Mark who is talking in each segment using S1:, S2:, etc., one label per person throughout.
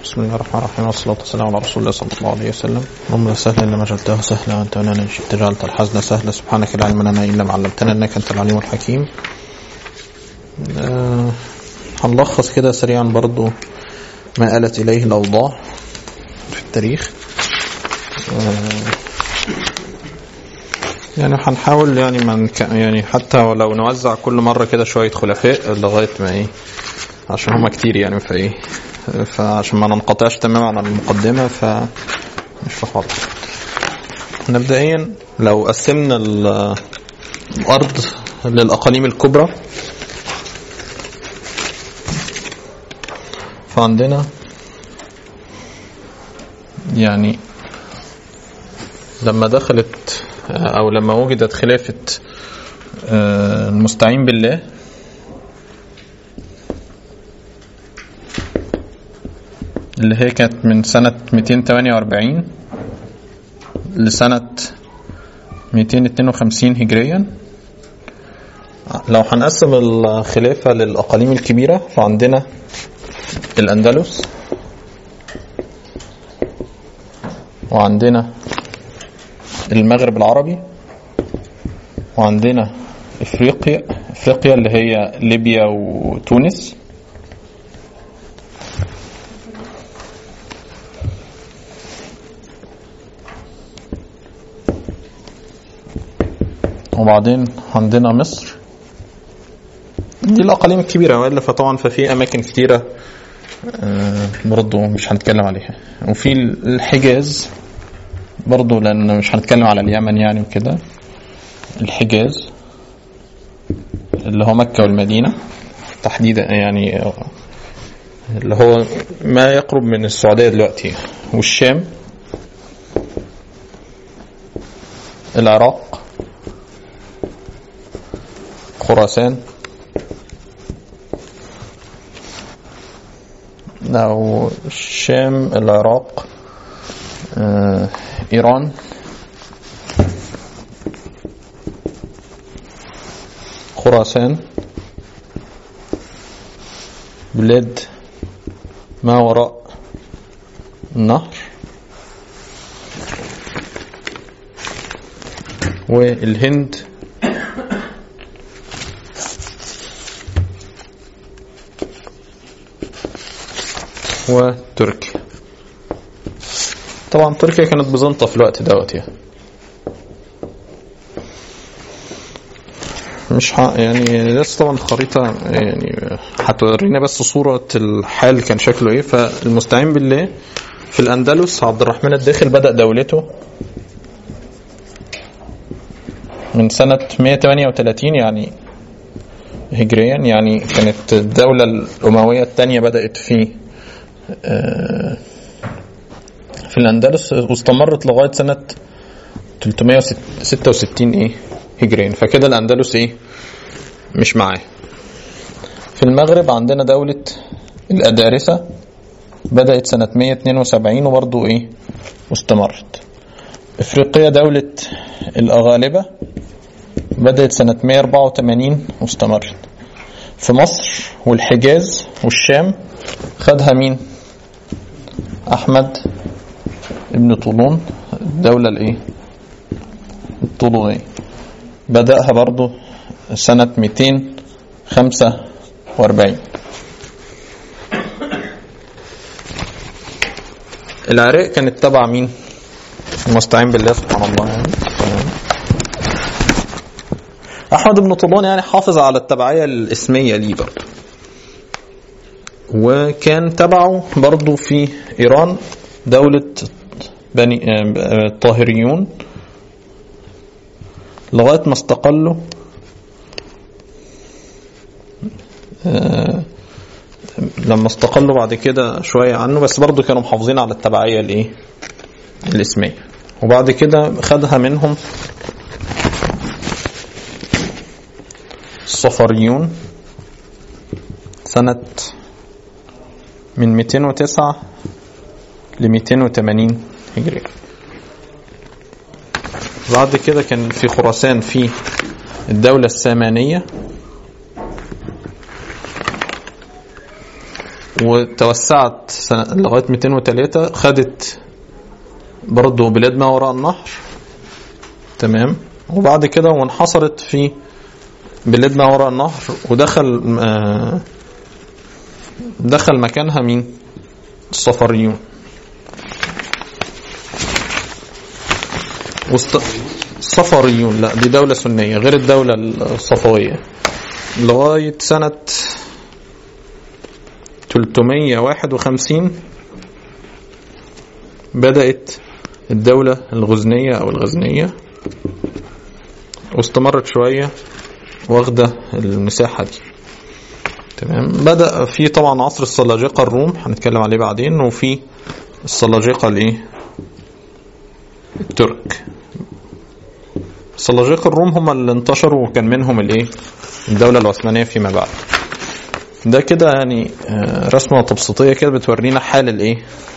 S1: بسم الله الرحمن الرحيم والصلاة والسلام على رسول الله صلى الله عليه وسلم اللهم لا سهل إلا ما جعلته سهلا وأنت ولنا إن شئت جعلت الحزن سهلا سبحانك لا علم لنا إلا ما علمتنا إنك أنت العليم الحكيم آه هنلخص كده سريعا برضو ما آلت إليه الأوضاع في التاريخ آه يعني هنحاول يعني من يعني حتى ولو نوزع كل مرة كده شوية خلفاء لغاية ما إيه عشان هما كتير يعني فإيه فعشان ما ننقطعش تماما عن المقدمة ف مش في حاضر مبدئيا لو قسمنا الأرض للأقاليم الكبرى فعندنا يعني لما دخلت أو لما وجدت خلافة المستعين بالله اللي هي كانت من سنة 248 لسنة 252 هجريا لو هنقسم الخلافة للأقاليم الكبيرة فعندنا الأندلس وعندنا المغرب العربي وعندنا افريقيا افريقيا اللي هي ليبيا وتونس وبعدين عندنا مصر دي الأقاليم الكبيرة وإلا فطبعا ففي أماكن كتيرة برضو مش هنتكلم عليها وفي الحجاز برضو لأن مش هنتكلم على اليمن يعني وكده الحجاز اللي هو مكة والمدينة تحديدا يعني اللي هو ما يقرب من السعودية دلوقتي والشام العراق خراسان أو الشام العراق آه، إيران خراسان بلاد ما وراء النهر والهند وتركيا طبعا تركيا كانت بزنطة في الوقت دوت يعني مش ح... يعني لسه طبعا الخريطة يعني هتورينا بس صورة الحال كان شكله ايه فالمستعين بالله في الأندلس عبد الرحمن الداخل بدأ دولته من سنة 138 يعني هجريا يعني كانت الدولة الأموية الثانية بدأت في في الأندلس واستمرت لغاية سنة 366 إيه هجريا فكده الأندلس إيه مش معاه في المغرب عندنا دولة الأدارسة بدأت سنة 172 وبرضه إيه واستمرت إفريقيا دولة الأغالبة بدأت سنة 184 واستمرت في مصر والحجاز والشام خدها مين أحمد ابن طولون الدولة الإيه الطولونية بدأها برضو سنة 245 العراق كانت تبع مين المستعين بالله سبحان الله يعني أحمد بن طولون يعني حافظ على التبعية الاسمية ليه برضه وكان تبعه برضه في إيران دولة بني الطاهريون لغاية ما استقلوا لما استقلوا بعد كده شوية عنه بس برضه كانوا محافظين على التبعية الايه الاسمية وبعد كده خدها منهم الصفريون سنة من 209 ل 280 هجري بعد كده كان في خراسان في الدولة السامانية وتوسعت سنة لغاية 203 خدت برضه بلاد ما وراء النهر تمام وبعد كده وانحصرت في بلاد ما وراء النهر ودخل آه، دخل مكانها مين الصفريون وست... الصفريون لا دي دولة سنية غير الدولة الصفوية لغاية سنة 351 بدأت الدولة الغزنية أو الغزنية واستمرت شوية واخدة المساحة دي تمام بدأ في طبعا عصر السلاجقة الروم هنتكلم عليه بعدين وفي السلاجقة الايه الترك السلاجقة الروم هم اللي انتشروا وكان منهم الايه الدولة العثمانية فيما بعد ده كده يعني آه، رسمة تبسيطية كده بتورينا حال الايه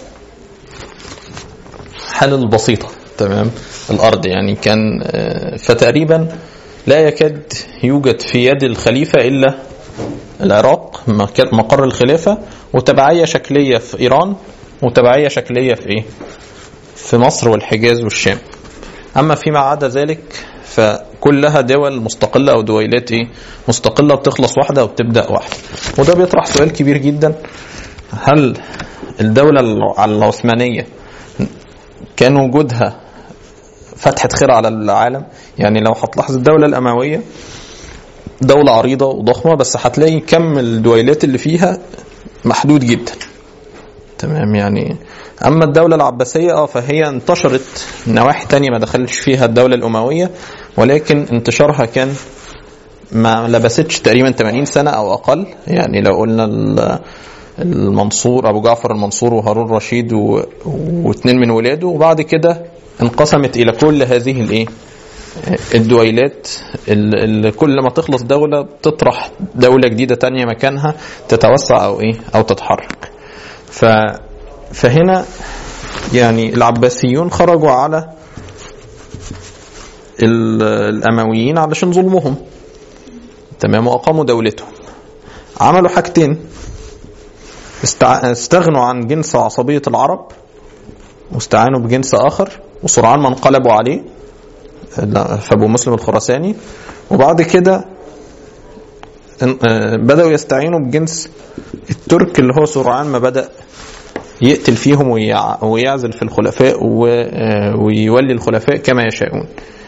S1: حال البسيطة تمام الأرض يعني كان آه، فتقريبا لا يكاد يوجد في يد الخليفة إلا العراق مك- مقر الخلافة وتبعية شكلية في إيران وتبعية شكلية في إيه؟ في مصر والحجاز والشام أما فيما عدا ذلك فكلها دول مستقلة أو دويلات إيه؟ مستقلة بتخلص واحدة وبتبدأ واحدة وده بيطرح سؤال كبير جدا هل الدولة الع- العثمانية كان وجودها فتحة خير على العالم يعني لو هتلاحظ الدولة الأموية دولة عريضة وضخمة بس هتلاقي كم الدويلات اللي فيها محدود جدا تمام يعني أما الدولة العباسية اه فهي انتشرت نواحي تانية ما دخلش فيها الدولة الأموية ولكن انتشارها كان ما لبستش تقريبا 80 سنة أو أقل يعني لو قلنا ال- المنصور أبو جعفر المنصور وهارون رشيد و- واثنين من ولاده وبعد كده انقسمت إلى كل هذه الإيه الدويلات اللي كل ما تخلص دولة بتطرح دولة جديدة تانية مكانها تتوسع أو إيه أو تتحرك ف فهنا يعني العباسيون خرجوا على ال- الأمويين علشان ظلمهم تمام وأقاموا دولتهم عملوا حاجتين استع- استغنوا عن جنس عصبية العرب واستعانوا بجنس آخر وسرعان ما انقلبوا عليه لا، فابو مسلم الخراساني وبعد كده ان- آه، بدأوا يستعينوا بجنس الترك اللي هو سرعان ما بدأ يقتل فيهم ويع- ويعزل في الخلفاء و- آه، ويولي الخلفاء كما يشاءون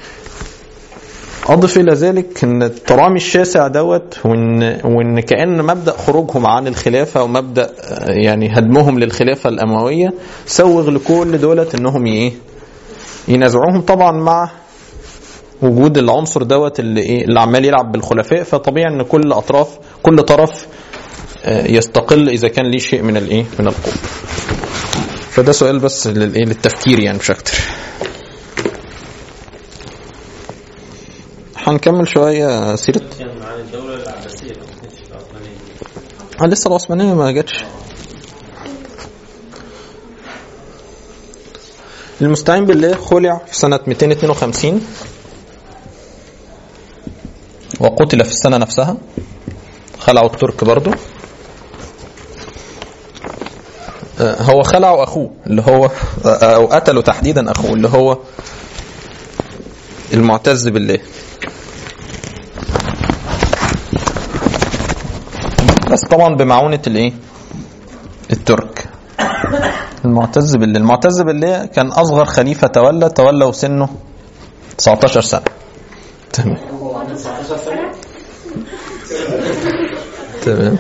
S1: أضف إلى ذلك أن الترامي الشاسع دوت وإن, وإن كأن مبدأ خروجهم عن الخلافة ومبدأ آه، يعني هدمهم للخلافة الأموية سوغ لكل دولت أنهم إيه ينازعوهم طبعا مع وجود العنصر دوت اللي ايه اللي عمال يلعب بالخلفاء فطبيعي ان كل اطراف كل طرف آه، يستقل اذا كان ليه شيء من الايه من القوه فده سؤال بس للايه للتفكير يعني مش اكتر هنكمل شويه سيره
S2: كان عن الدولة العباسية ما كانتش العثمانية
S1: آه لسه العثمانيه ما جاتش المستعين بالله خلع في سنة 252 وقتل في السنة نفسها خلعوا الترك برضو آه، هو خلعوا أخوه اللي هو آه، أو قتلوا تحديدا أخوه اللي هو المعتز بالله بس طبعا بمعونة الايه الترك المعتز بالله المعتز بالله كان أصغر خليفة تولى تولى وسنه 19 سنة تمام تمام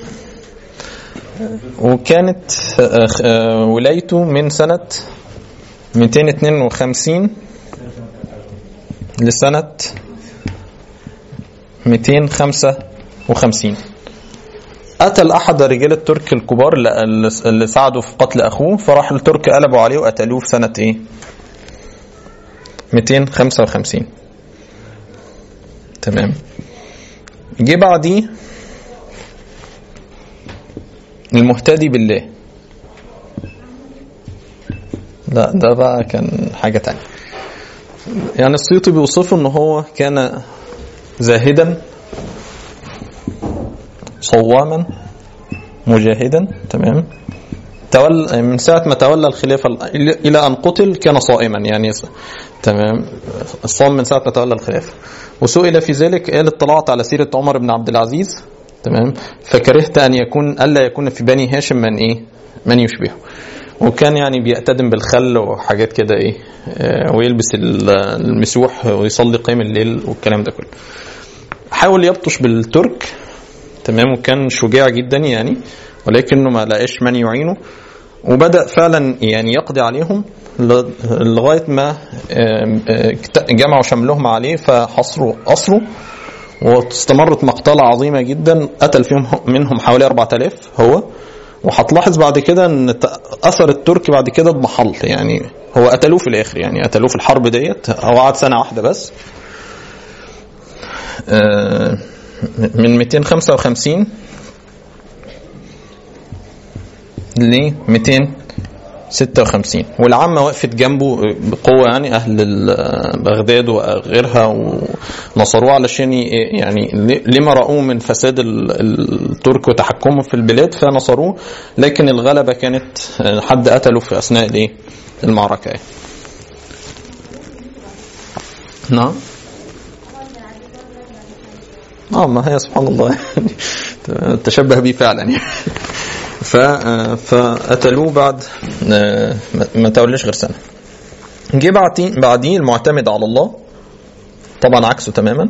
S1: وكانت آه، آه، ولايته من سنة 252 لسنة 255 قتل احد رجال الترك الكبار اللي- اللي ساعدوا في قتل اخوه فراح الترك قلبوا عليه وقتلوه في سنه ايه 255 تمام جه بعديه المهتدي بالله لا ده بقى كان حاجة تانية يعني السيوطي بيوصفه ان هو كان زاهدا صواما مجاهدا تمام تولى من ساعة ما تولى الخلافة إلى أن قتل كان صائما يعني تمام صام من ساعة ما تولى الخلافة وسئل في ذلك قال اطلعت على سيرة عمر بن عبد العزيز تمام فكرهت أن يكون ألا يكون في بني هاشم من إيه من يشبهه وكان يعني بيأتدم بالخل وحاجات كده إيه آه، ويلبس ال- المسوح ويصلي قيام الليل والكلام ده كله حاول يبطش بالترك تمام وكان شجاع جدا يعني ولكنه ما لقاش من يعينه وبدأ فعلا يعني يقضي عليهم ل- لغاية ما آم، آه، جمعوا شملهم عليه فحصروا أسروا واستمرت مقتلة عظيمة جدا قتل فيهم منهم حوالي 4000 هو وهتلاحظ بعد كده ان ت- اثر الترك بعد كده اضمحل يعني هو قتلوه في الاخر يعني قتلوه في الحرب ديت هو قعد سنه واحده بس آه، من 255 ل 256 والعامة وقفت جنبه بقوة يعني أهل ال- بغداد وغيرها ونصروه علشان ي- يعني لما رأوه من فساد ال- الترك وتحكمهم في البلاد فنصروه لكن الغلبة كانت حد قتله في أثناء الإيه؟ المعركة يعني. نعم اه ما هي سبحان الله يعني تشبه بيه فعلا يعني ف فقتلوه بعد آه، ما- ما توليش غير سنه جه بعديه بعديه المعتمد على الله طبعا عكسه تماما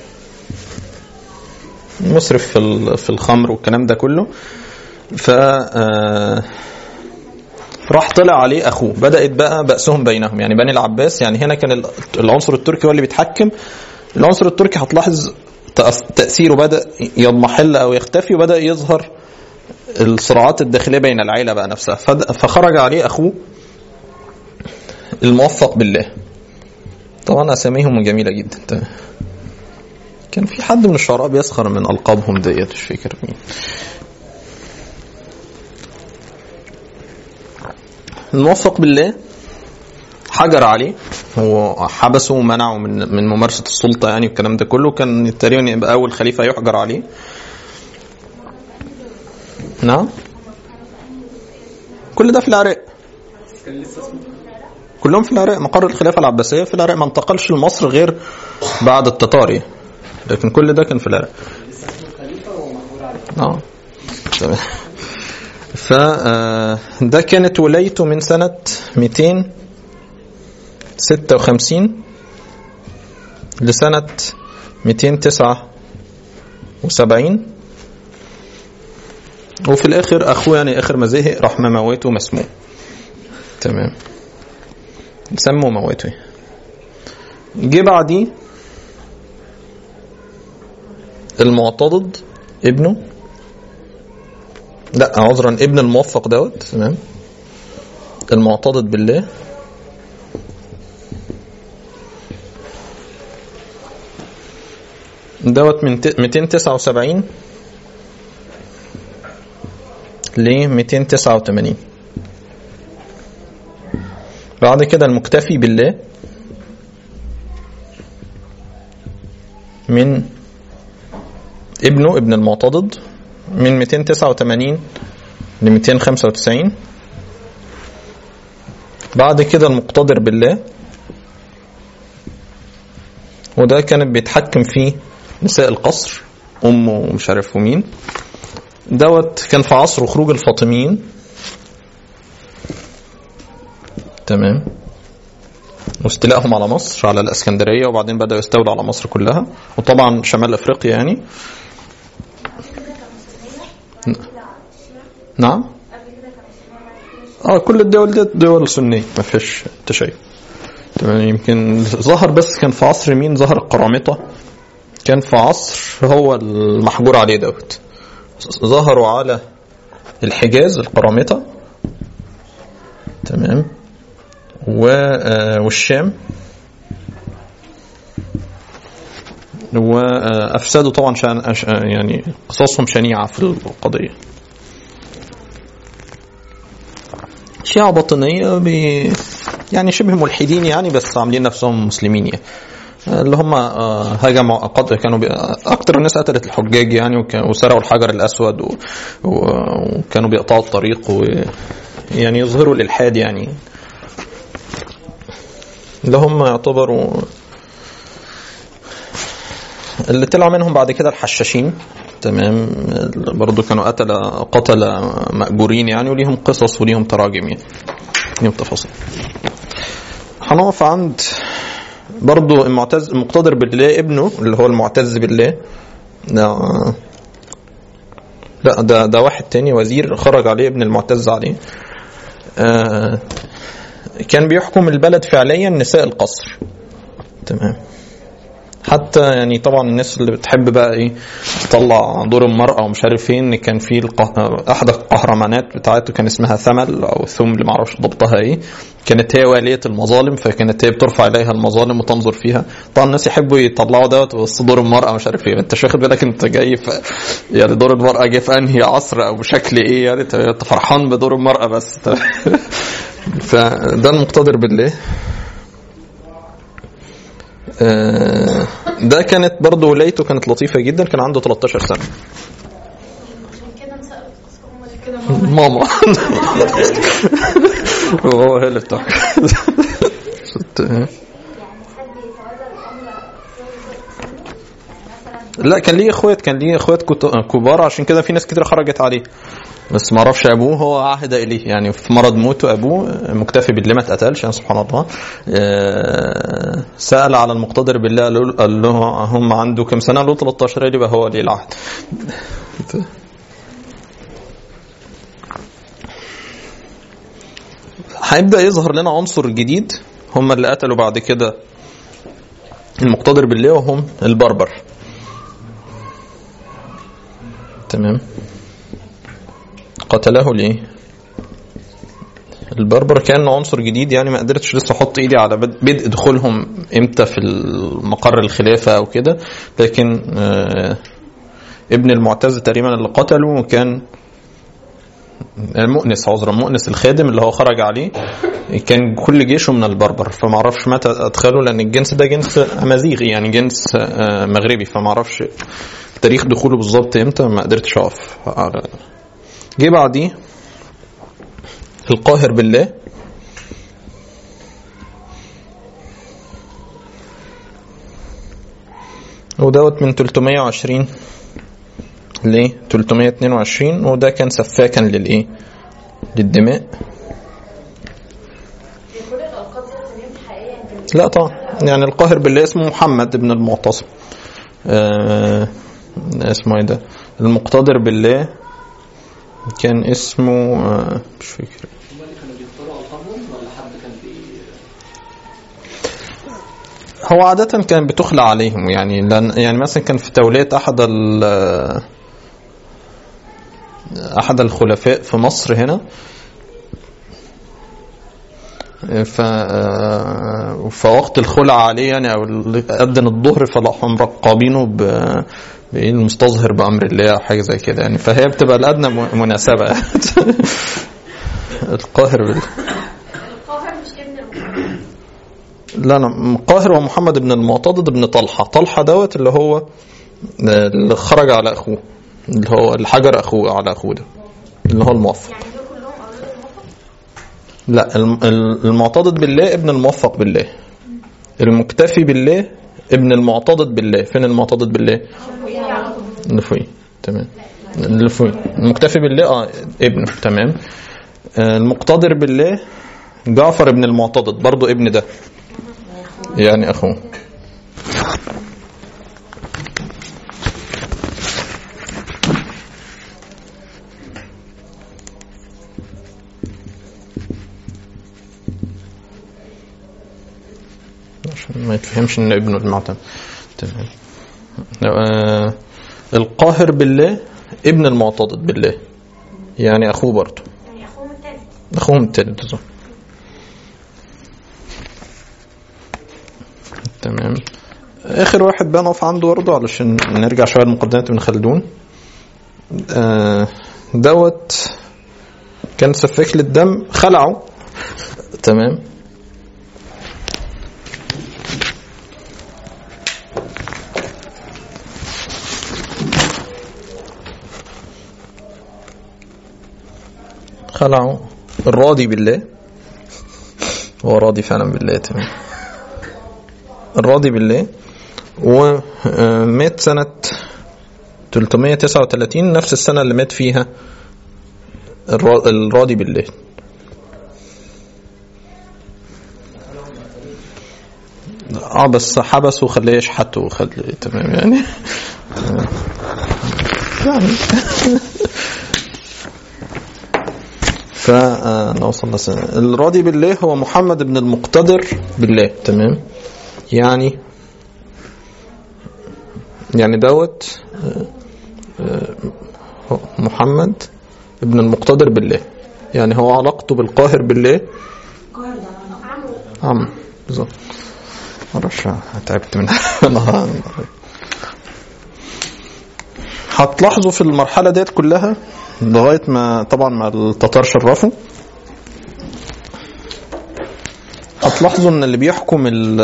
S1: مسرف في ال- في الخمر والكلام ده كله ف آه، راح طلع عليه اخوه بدات بقى باسهم بينهم يعني بني العباس يعني هنا كان ال- العنصر التركي هو اللي بيتحكم العنصر التركي هتلاحظ تأث- تاثيره بدا يضمحل او يختفي وبدا يظهر الصراعات الداخليه بين العيله بقى نفسها فد- فخرج عليه اخوه الموفق بالله طبعا اساميهم جميله جدا تمام. كان في حد من الشعراء بيسخر من القابهم ديت مش فاكر مين الموفق بالله حجر عليه وحبسه ومنعه من من ممارسه السلطه يعني والكلام ده كله كان تقريبا يبقى اول خليفه يحجر عليه نعم كل ده في العراق كلهم في العراق مقر الخلافه العباسيه في العراق ما انتقلش لمصر غير بعد التتاري لكن كل ده كان في العراق اه تمام ف آه، ده كانت ولايته من سنة 256 لسنة 279 وفي الآخر أخوه يعني آخر ما زهق راح مموته مسموم تمام سموا موته جه بعديه المعتضد ابنه لا عذرا ابن الموفق دوت تمام المعتضد بالله دوت من ت- 279 ل 289 بعد كده المكتفي بالله من ابنه ابن المعتضد من 289 ل 295 بعد كده المقتدر بالله وده كانت بيتحكم فيه نساء القصر أمه ومش عارف ومين دوت كان في عصر خروج الفاطميين تمام واستيلائهم على مصر على الاسكندريه وبعدين بداوا يستولوا على مصر كلها وطبعا شمال افريقيا يعني نعم اه كل الدول دي دول سنيه ما فيش تشيع تمام يمكن ظهر بس كان في عصر مين ظهر القرامطه كان في عصر هو المحجور عليه دوت ظهروا على الحجاز القرامطه تمام و- آه، والشام وافسدوا طبعا شان أش- آه، يعني قصصهم شنيعه في القضيه شيعة باطنية بي يعني شبه ملحدين يعني بس عاملين نفسهم مسلمين يعني اللي هم آه، هجموا قتل كانوا بي... اكتر الناس قتلت الحجاج يعني وكان... وسرقوا الحجر الاسود و... و... وكانوا بيقطعوا الطريق و... يعني يظهروا الالحاد يعني اللي هم يعتبروا اللي طلع منهم بعد كده الحشاشين تمام برضو كانوا قتل قتل مأجورين يعني وليهم قصص وليهم تراجم يعني ليهم تفاصيل هنقف عند برضو المعتز المقتدر بالله ابنه اللي هو المعتز بالله ده لا ده ده واحد تاني وزير خرج عليه ابن المعتز عليه آه كان بيحكم البلد فعليا نساء القصر تمام حتى يعني طبعا الناس اللي بتحب بقى ايه تطلع دور المرأة ومش عارف فين كان في القه... احد القهرمانات بتاعته كان اسمها ثمل او ثمل معرفش ضبطها ايه كانت هي والية المظالم فكانت هي بترفع اليها المظالم وتنظر فيها طبعا الناس يحبوا يطلعوا دوت بس دور المرأة مش عارف ايه انت مش واخد بالك انت جاي في يعني دور المرأة جه في انهي عصر او بشكل ايه يعني انت فرحان بدور المرأة بس فده المقتدر بالله آه، ده كانت برضه ولايته كانت لطيفة جدا كان عنده 13 سنة
S3: عشان كده نسأل القصة هم اللي
S1: ماما وهو هي اللي بتحكي
S3: يعني حد يتولى الأمر مثلا
S1: لا كان ليه اخوات كان ليه اخوات كت- كبار عشان كده في ناس كتير خرجت عليه بس ما اعرفش ابوه هو عهد اليه يعني في مرض موته ابوه مكتفي بالله ما اتقتلش يعني سبحان الله آه، سال على المقتدر بالله قال له- قال له هم عنده كم سنه قال له 13 قال يبقى هو ولي العهد هيبدا يظهر لنا عنصر جديد هم اللي قتلوا بعد كده المقتدر بالله وهم البربر تمام قتله ليه البربر كان عنصر جديد يعني ما قدرتش لسه احط ايدي على بد- بدء دخولهم امتى في مقر الخلافه او كده لكن آه، ابن المعتز تقريبا اللي قتله كان المؤنس عذرا مؤنس الخادم اللي هو خرج عليه كان كل جيشه من البربر فما اعرفش متى ادخله لان الجنس ده جنس امازيغي يعني جنس آه، مغربي فما اعرفش تاريخ دخوله بالظبط امتى ما قدرتش اقف على جه بعديه القاهر بالله ودوت من 320 ل 322 وده كان سفاكا للايه للدماء
S3: كل الأوقات دي تنين حقيقية كان
S1: لا طبعا يعني القاهر بالله اسمه محمد بن المعتصم آه اسمه ايه ده المقتدر بالله كان اسمه آه مش فاكر
S4: هم اللي كانوا بيختاروا ألقابهم ولا حد كان بي
S1: هو عادة كان بتخلع عليهم يعني لأن يعني مثلا كان في تولية أحد ال أحد الخلفاء في مصر هنا ف فوقت الخلع عليه يعني او ال- أذن الظهر فراحوا مرقبينه ب بإيه المستظهر بأمر الله أو حاجة زي كده يعني فهي بتبقى لأدنى م- مناسبة القاهر بال...
S3: القاهر مش ابن المقدم
S1: لا انا مقاهر ومحمد بن المعتضد بن طلحه طلحه دوت اللي هو اللي خرج على اخوه اللي هو اللي حجر اخوه على اخوه ده اللي هو الموفق
S3: يعني دول كلهم أولاد الموفق
S1: لا الم- ال- المعتضد بالله ابن الموفق بالله المكتفي بالله ابن المعتضد بالله فين المعتضد بالله
S3: يعني على طول
S1: اللي فوقيه تمام اللي فوقيه المكتفي بالله اه ابنه تمام آه، المقتدر بالله جعفر ابن المعتضد برضو ابن ده يعني اخوه عشان ما يتفهمش ان ابنه المعتمد تمام آه، القاهر بالله ابن المعتضد بالله يعني اخوه برضه
S3: يعني أخوهم التاني
S1: اخوهم التالت بالظبط تمام اخر واحد بقى نقف عنده برضه علشان نرجع شويه لمقدمه ابن خلدون آه، دوت كان سفاك للدم خلعه تمام خلعوا الراضي بالله هو راضي فعلا بالله تمام الراضي بالله ومات سنة 339 نفس السنة اللي مات فيها الرا- الراضي بالله اه بس حبسه وخليه يشحت وخليه تمام يعني يعني فنوصل لسنة الراضي بالله هو محمد بن المقتدر بالله تمام يعني يعني دوت آه، آه، محمد ابن المقتدر بالله يعني هو علاقته بالقاهر بالله عم بالظبط معرفش تعبت من أنا- هتلاحظوا في المرحلة ديت كلها لغاية ما طبعا ما التتار شرفوا هتلاحظوا ان اللي بيحكم ال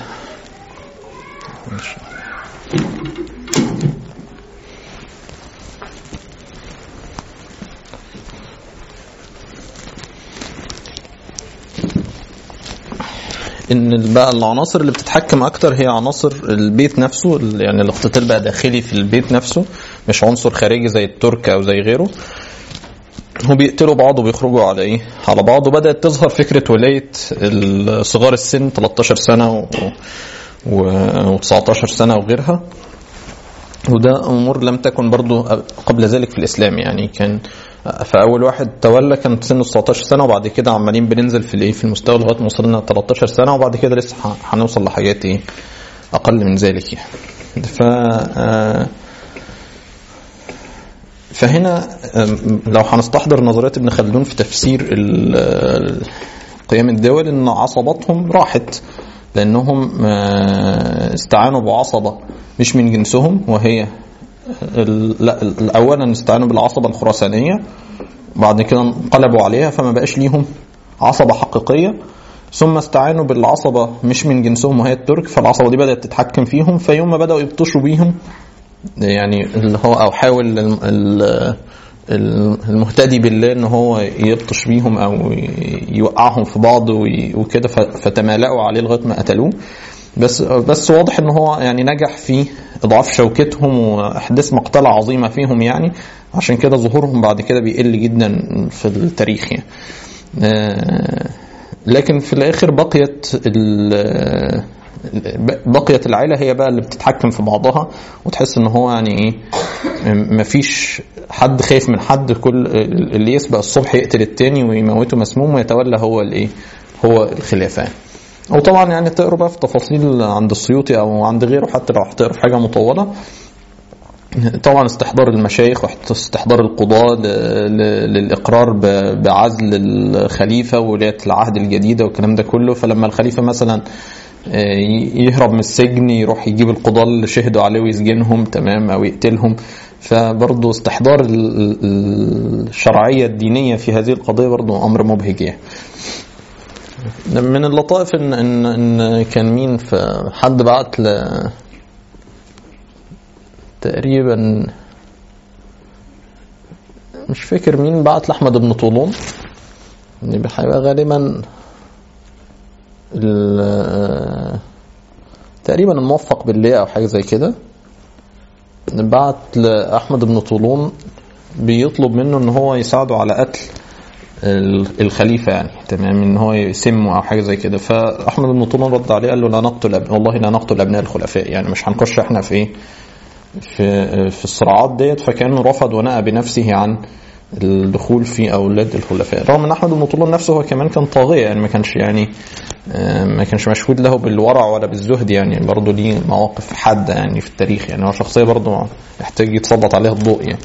S1: ان بقى العناصر اللي بتتحكم اكتر هي عناصر البيت نفسه ال- يعني الاقتتال بقى داخلي في البيت نفسه مش عنصر خارجي زي الترك او زي غيره هم بيقتلوا بعض وبيخرجوا على ايه على بعض وبدات تظهر فكره ولايه ال- صغار السن 13 سنه و, و... و19 سنه وغيرها وده امور لم تكن برضو قبل ذلك في الاسلام يعني كان فاول واحد تولى كان سنه 19 سنه وبعد كده عمالين بننزل في الايه في المستوى لغايه ما وصلنا 13 سنه وبعد كده لسه ه- هنوصل لحاجات ايه اقل من ذلك يعني ف آه، فهنا آم، لو هنستحضر نظريات ابن خلدون في تفسير ال- ال- قيام الدول ان عصباتهم راحت لانهم آه، استعانوا بعصبه مش من جنسهم وهي ال- لا ال- اولا استعانوا بالعصبه الخراسانيه بعد كده انقلبوا عليها فما بقاش ليهم عصبه حقيقيه ثم استعانوا بالعصبه مش من جنسهم وهي الترك فالعصبه دي بدات تتحكم فيهم فيوم ما بداوا يبطشوا بيهم يعني اللي هو او حاول ال- ال- ال- المهتدي بالله ان هو يبطش بيهم او يوقعهم في بعض وي- وكده ف- فتمالأوا عليه لغايه ما قتلوه بس بس واضح ان هو يعني نجح في اضعاف شوكتهم واحداث مقتله عظيمه فيهم يعني عشان كده ظهورهم بعد كده بيقل جدا في التاريخ يعني آه، لكن في الاخر بقيت ال- بقيت العيله هي بقى اللي بتتحكم في بعضها وتحس ان هو يعني ايه مفيش حد خايف من حد كل اللي يسبق الصبح يقتل التاني ويموته مسموم ويتولى هو الايه هو الخلافه يعني. وطبعا يعني تقروا بقى في تفاصيل عند السيوطي او عند غيره حتى لو هتقروا في حاجه مطوله طبعا استحضار المشايخ واستحضار القضاة ل- ل- للإقرار ب- بعزل الخليفة وولاية العهد الجديدة والكلام ده كله فلما الخليفة مثلا آه، ي- يهرب من السجن يروح يجيب القضاة اللي شهدوا عليه ويسجنهم تمام أو يقتلهم فبرضه استحضار ال- ال- الشرعية الدينية في هذه القضية برضه أمر مبهج يعني من اللطائف ان ان ان كان مين في حد بعت ل تقريبا مش فاكر مين بعت لاحمد بن طولون ان هيبقى غالبا ال- تقريبا الموفق بالله او حاجه زي كده بعت لاحمد بن طولون بيطلب منه ان هو يساعده على قتل ال- الخليفه يعني تمام ان هو يسمه او حاجه زي كده فاحمد بن طولون رد عليه قال له لا نقتل أب... والله لا نقتل ابناء الخلفاء يعني مش هنخش احنا في ايه في في الصراعات ديت فكانه رفض ونأى بنفسه عن الدخول في اولاد الخلفاء رغم ان احمد بن طولون نفسه هو كمان كان طاغيه يعني ما كانش يعني آه، ما كانش مشهود له بالورع ولا بالزهد يعني برضه ليه مواقف حاده يعني في التاريخ يعني هو شخصيه برضه يحتاج يتسلط عليها الضوء يعني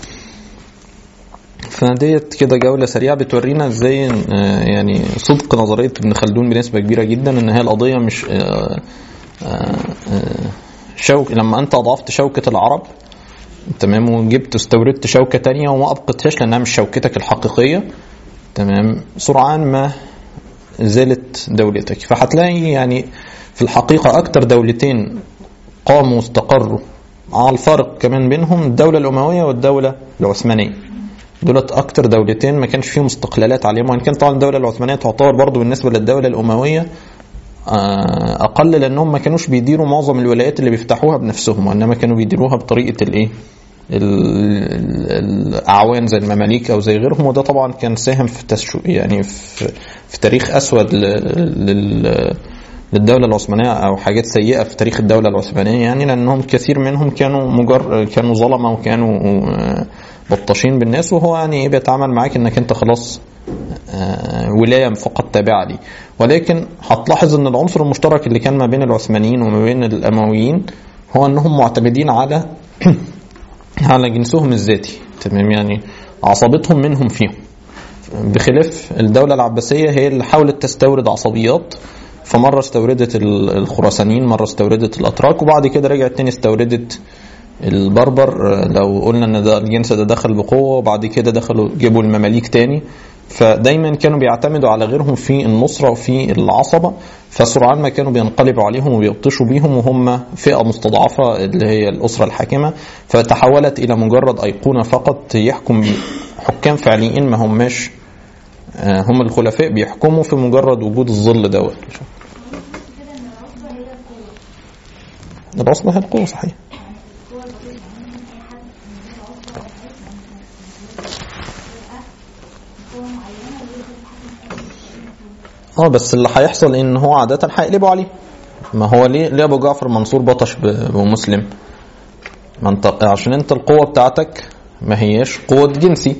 S1: فديت كده جولة سريعة بتورينا ازاي آه، يعني صدق نظرية ابن خلدون بنسبة كبيرة جدا ان هي القضية مش آه، آه، آه، شوك لما انت اضعفت شوكة العرب تمام وجبت استوردت شوكة تانية وما ابقتهاش لانها مش شوكتك الحقيقية تمام سرعان ما زالت دولتك فهتلاقي يعني في الحقيقة اكتر دولتين قاموا واستقروا على الفرق كمان بينهم الدولة الأموية والدولة العثمانية دولت اكتر دولتين ما كانش فيهم استقلالات عليهم وان كان طبعا الدوله العثمانيه تعتبر برضو بالنسبه للدوله الامويه آه، اقل لانهم ما كانوش بيديروا معظم الولايات اللي بيفتحوها بنفسهم وانما كانوا بيديروها بطريقه الايه ال- ال- الاعوان زي المماليك او زي غيرهم وده طبعا كان ساهم في تشو يعني في, في تاريخ اسود ل- لل للدولة العثمانية أو حاجات سيئة في تاريخ الدولة العثمانية يعني لأنهم كثير منهم كانوا مجر كانوا ظلمة وكانوا آه، بطاشين بالناس وهو يعني إيه بيتعامل معاك إنك أنت خلاص آه، ولاية فقط تابعة لي ولكن هتلاحظ ان العنصر المشترك اللي كان ما بين العثمانيين وما بين الامويين هو انهم معتمدين على على جنسهم الذاتي تمام يعني عصبتهم منهم فيهم بخلاف الدولة العباسية هي اللي حاولت تستورد عصبيات فمرة استوردت ال- الخراسانيين مرة استوردت الأتراك وبعد كده رجعت تاني استوردت البربر آه، لو قلنا ان ده الجنس ده دخل بقوة وبعد كده دخلوا جابوا المماليك تاني فدايما كانوا بيعتمدوا على غيرهم في النصرة وفي العصبة فسرعان ما كانوا بينقلبوا عليهم وبيبطشوا بيهم وهم فئة مستضعفة اللي هي الأسرة الحاكمة فتحولت إلى مجرد أيقونة فقط يحكم حكام فعليين ما هماش آه، هم الخلفاء بيحكموا في مجرد وجود الظل دوت
S3: كده ان العصبة هي القوة
S1: العصبة هي القوة صحيح
S3: القوة البسيطة يعني ممكن اي حد من غير العصبة او حاجة يبقى قوة معينة ويقدر يتحكم فيها
S1: اه بس اللي هيحصل ان هو عادة هيقلبوا عليه ما هو ليه ليه ابو جعفر منصور بطش ب- بمسلم ما انت عشان انت القوة بتاعتك ما هياش قوة جنسي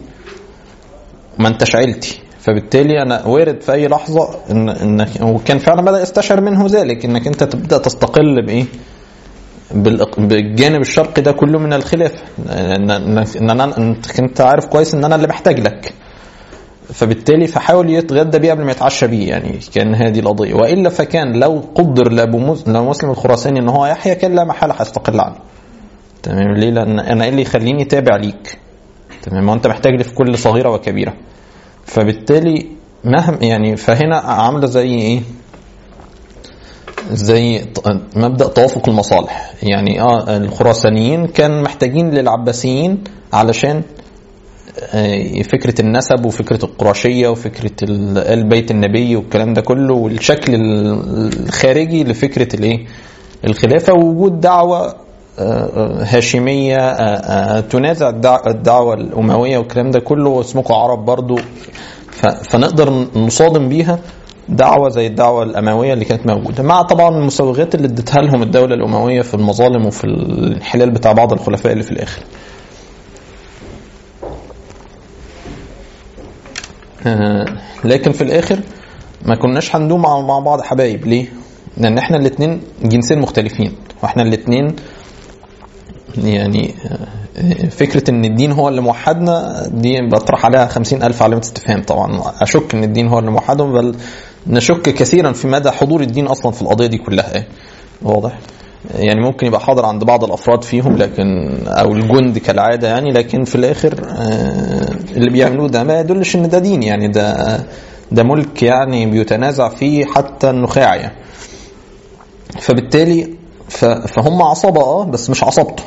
S1: ما انتش عيلتي فبالتالي انا وارد في اي لحظة ان انك وكان فعلا بدا يستشعر منه ذلك انك انت تبدا تستقل بايه بالإق- بالجانب الشرقي ده كله من الخلافه ان ان ان انا انت انت عارف كويس ان انا اللي محتاج لك فبالتالي فحاول يتغدى بيه قبل ما يتعشى بيه يعني كان هذه القضيه والا فكان لو قدر لابو مس... لو مسلم الخراساني ان هو يحيى كان لا محاله هيستقل عنه تمام ليه لان انا ايه اللي يخليني تابع ليك تمام وانت محتاج لي في كل صغيره وكبيره فبالتالي مهما يعني فهنا عامله زي ايه زي ط- مبدا توافق المصالح يعني اه الخراسانيين كان محتاجين للعباسيين علشان آه، فكرة النسب وفكرة القرشية وفكرة ال- آل بيت النبي والكلام ده كله والشكل ال- الخارجي لفكرة الايه الخلافة ووجود دعوة آه، آه، هاشمية آه، آه، تنازع الدع- الدعوة الأموية والكلام ده كله واسمكم عرب برضو ف- فنقدر نصادم بيها دعوة زي الدعوة الأموية اللي كانت موجودة مع طبعا المسوغات اللي ادتها لهم الدولة الأموية في المظالم وفي الانحلال بتاع بعض الخلفاء اللي في الآخر آه، لكن في الاخر ما كناش هندوم مع مع بعض حبايب ليه؟ لان احنا الاثنين جنسين مختلفين واحنا الاثنين يعني آه، فكرة ان الدين هو اللي موحدنا دي بطرح عليها خمسين ألف علامة استفهام طبعا أشك ان الدين هو اللي موحدهم بل نشك كثيرا في مدى حضور الدين أصلا في القضية دي كلها إيه؟ واضح يعني ممكن يبقى حاضر عند بعض الافراد فيهم لكن او الجند كالعاده يعني لكن في الاخر آه، اللي بيعملوه ده ما يدلش ان ده دين يعني ده ده ملك يعني بيتنازع فيه حتى النخاع يعني فبالتالي ف- فهم عصبه اه بس مش عصبته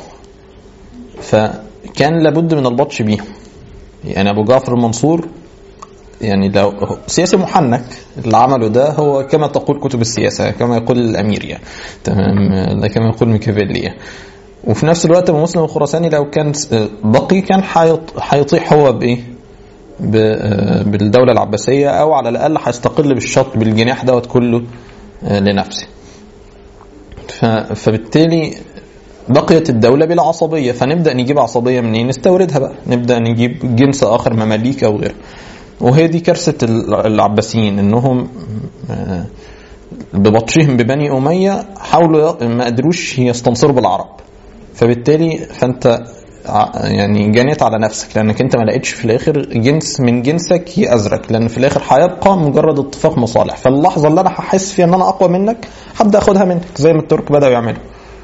S1: فكان لابد من البطش بيهم يعني ابو جعفر المنصور يعني لو سياسي محنك اللي عمله ده هو كما تقول كتب السياسه كما يقول الامير يعني تمام لا كما يقول ميكافيلي يعني. وفي نفس الوقت ابو مسلم الخراساني لو كان بقي كان حيط- هيطيح هو بايه؟ ب- بالدوله العباسيه او على الاقل هيستقل بالشط بالجناح دوت كله لنفسه. ف- فبالتالي بقيت الدولة بلا عصبية فنبدأ نجيب عصبية منين نستوردها بقى نبدأ نجيب جنس آخر مماليك أو غيره وهي دي كارثة العباسيين انهم آه، ببطشهم ببني أمية حاولوا ي- ما قدروش يستنصروا بالعرب فبالتالي فانت ع- يعني جنيت على نفسك لانك انت ما لقيتش في الاخر جنس من جنسك يأزرك لان في الاخر هيبقى مجرد اتفاق مصالح فاللحظه اللي انا هحس فيها ان انا اقوى منك هبدا اخدها منك زي ما الترك بداوا يعملوا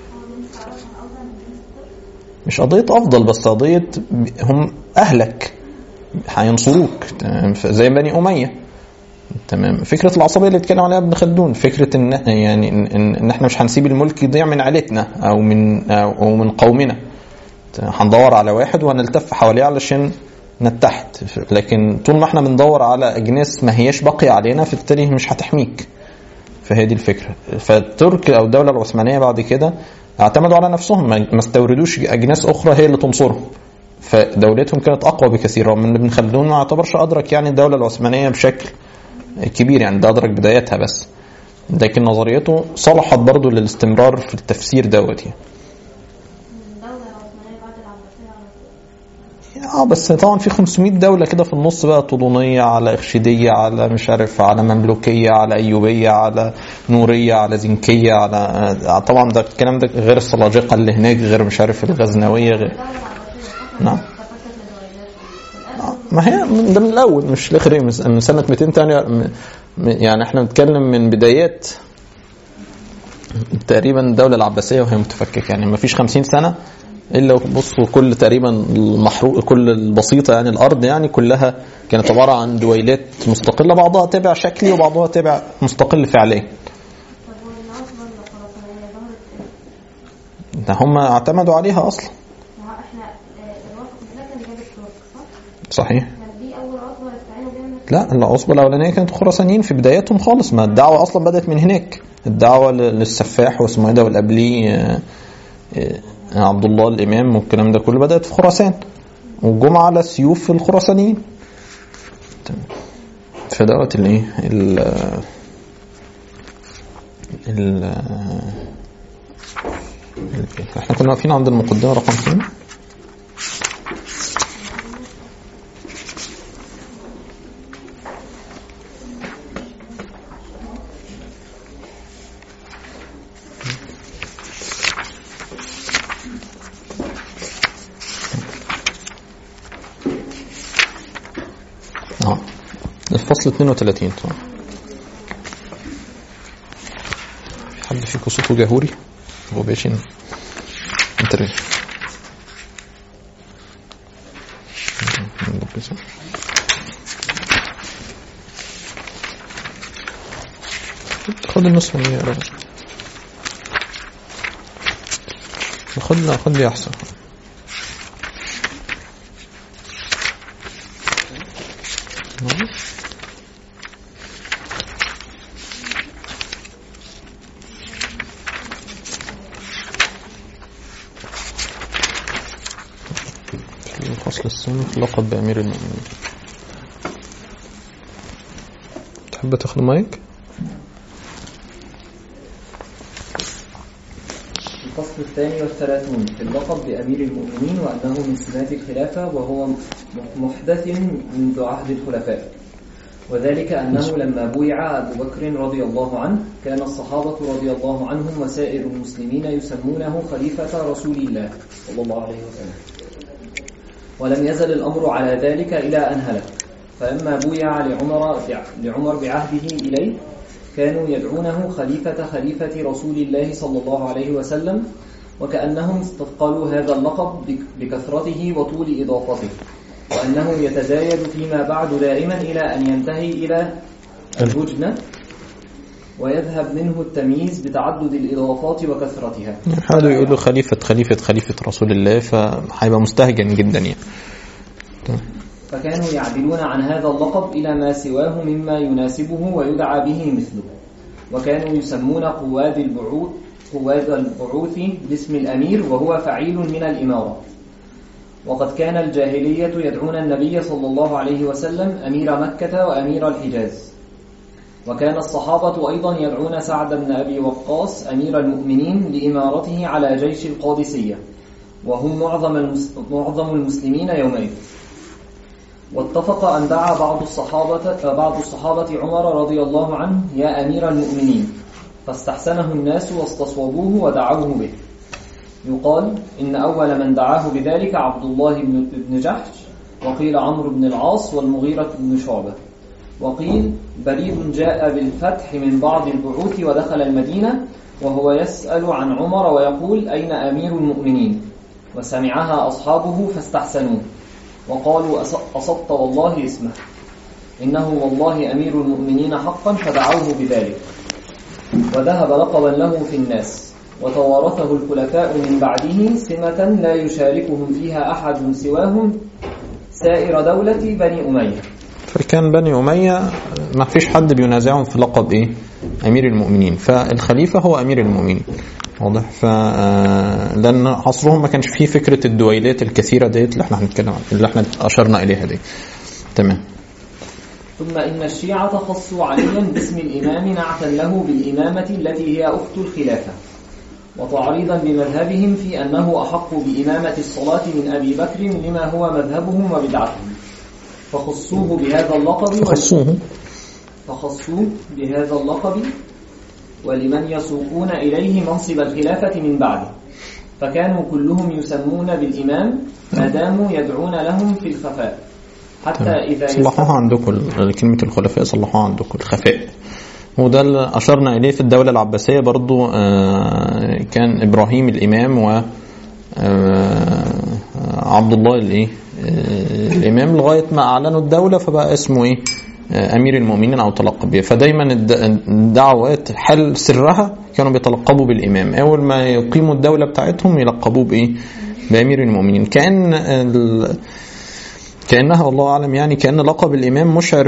S1: مش قضية أفضل بس قضية ب- هم أهلك هينصروك تمام ف- زي بني أمية تمام فكرة العصبية اللي اتكلم عليها ابن خلدون فكرة إن يعني إن, إن, إن إحنا مش هنسيب الملك يضيع من عيلتنا أو من أو أو من قومنا ت- هندور على واحد وهنلتف حواليه علشان نتحد لكن طول ما احنا بندور على اجناس ما هياش باقيه علينا فبالتالي مش هتحميك فهي دي الفكره فالترك او الدوله العثمانيه بعد كده اعتمدوا على نفسهم ما ما استوردوش اجناس اخرى هي اللي تنصرهم فدولتهم كانت اقوى بكثير رغم ان ابن خلدون ما اعتبرش ادرك يعني الدوله العثمانيه بشكل كبير يعني ده ادرك بدايتها بس لكن نظريته صلحت برضه للاستمرار في التفسير دوت يعني
S3: الدولة العثمانية بعد العباسية على طول
S1: اه بس طبعا في 500 دولة كده في النص بقى طولونية على إخشيدية على مش عارف على مملوكية على أيوبية على نورية على زنكية على آه، طبعا ده الكلام ده غير السلاجقة اللي هناك غير مش عارف الغزنوية غير
S3: الدولة العباسية حصلت
S1: نعم.
S3: تفكت لدولات في الآخر
S1: آه، ما هي من- ده من الأول مش الآخر من من سنة 200 تانية م- م- يعني احنا بنتكلم من بدايات تقريبا الدولة العباسية وهي متفككة يعني ما فيش 50 سنة الا بصوا كل تقريبا المحروق كل البسيطه يعني الارض يعني كلها كانت عباره عن دويلات مستقله بعضها تابع شكلي وبعضها تابع مستقل فعليا
S3: طب والنصبة الخراسانية ظهرت إيه؟
S1: ده هم اعتمدوا عليها اصلا
S3: ما هو احنا آه، الوقت ده كان جاب الترك صح؟
S1: صحيح
S3: كان دي أول عصبة يستعينوا بيها من
S1: لا العصبة الأولانية كانت خراسانيين في بداياتهم خالص ما الدعوة أصلا بدأت من هناك الدعوة ل- للسفاح واسمه إيه ده والقبلي آه، آه، عبد الله الإمام والكلام ده كله بدأت في خراسان وجم على سيوف الخراسانيين تمام. فدوت الايه ال ال ال- احنا كنا واقفين عند المقدمة رقم كام؟ اه الفصل 32 طبعا في حد فيكم صوته جهوري هو بيشين انترفيو خد النصف من يقرا خد لا خد لي احسن في الفصل الثاني في لقب بأمير المؤمنين تحب تاخد مايك؟
S5: الفصل الثاني والثلاثون في اللقب بأمير المؤمنين وأنه من سمات الخلافة وهو محدث منذ عهد الخلفاء وذلك أنه لما بويع أبو بكر رضي الله عنه كان الصحابة رضي الله عنهم وسائر المسلمين يسمونه خليفة رسول الله صلى الله عليه وسلم ولم يزل الأمر على ذلك إلى أن هلك فلما بويع لعمر لعمر بعهده إليه كانوا يدعونه خليفة خليفة رسول الله صلى الله عليه وسلم وكأنهم استثقلوا هذا اللقب بك- بكثرته وطول إضافته وأنه يتزايد فيما بعد دائما إلى أن ينتهي إلى الهجنة ويذهب منه التمييز بتعدد الإضافات وكثرتها
S1: حاولوا يقولوا خليفة خليفة خليفة رسول الله فهيبقى مستهجن جدا يعني
S5: فكانوا يعدلون عن هذا اللقب إلى ما سواه مما يناسبه ويدعى به مثله وكانوا يسمون قواد البعوث قواد البعوث باسم الأمير وهو فعيل من الإمارة وقد كان الجاهلية يدعون النبي صلى الله عليه وسلم أمير مكة وأمير الحجاز وكان الصحابة أيضا يدعون سعد بن أبي وقاص أمير المؤمنين لإمارته على جيش القادسية وهم معظم, المس... معظم المسلمين يومئذ واتفق أن دعا بعض الصحابة بعض الصحابة عمر رضي الله عنه يا أمير المؤمنين فاستحسنه الناس واستصوبوه ودعوه به يقال إن أول من دعاه بذلك عبد الله بن بن جحش وقيل عمرو بن العاص والمغيرة بن شعبة وقيل بريد جاء بالفتح من بعض البعوث ودخل المدينة وهو يسأل عن عمر ويقول أين أمير المؤمنين وسمعها أصحابه فاستحسنوه وقالوا أص- أصبت والله اسمه إنه والله أمير المؤمنين حقا فدعوه بذلك وذهب لقبا له في الناس وتوارثه الخلفاء من بعده سمة لا يشاركهم فيها أحد سواهم سائر دولة بني أمية
S1: فكان بني أمية ما فيش حد بينازعهم في لقب إيه أمير المؤمنين فالخليفة هو أمير المؤمنين واضح ف آه، لأن عصرهم ما كانش فيه فكرة الدويلات الكثيرة ديت اللي احنا هنتكلم عنها اللي احنا أشرنا إليها دي تمام
S5: ثم إن الشيعة خصوا عليا باسم الإمام نعتا له بالإمامة التي هي أخت الخلافة وتعريضا بمذهبهم في أنه أحق بإمامة الصلاة من أبي بكر لما هو مذهبهم وبدعتهم فخصوه بهذا اللقب وال-
S1: فخصوه
S5: فخصوه بهذا اللقب ولمن يسوقون إليه منصب الخلافة من بعده فكانوا كلهم يسمون بالإمام ما داموا يدعون لهم في الخفاء حتى إذا
S1: صلحوها عندكم ال- كلمة الخلفاء صلحوها عندكم الخفاء وده اللي أشرنا إليه في الدولة العباسية برضو آه، كان إبراهيم الإمام و آه، عبد الله الإيه آه، الإمام لغاية ما أعلنوا الدولة فبقى اسمه إيه آه، أمير المؤمنين أو تلقب بيه فدايما الد- الدعوات حل سرها كانوا بيتلقبوا بالإمام أول ما يقيموا الدولة بتاعتهم يلقبوه بإيه بأمير المؤمنين كأن ال- كأنها والله أعلم يعني كأن لقب الإمام مشعر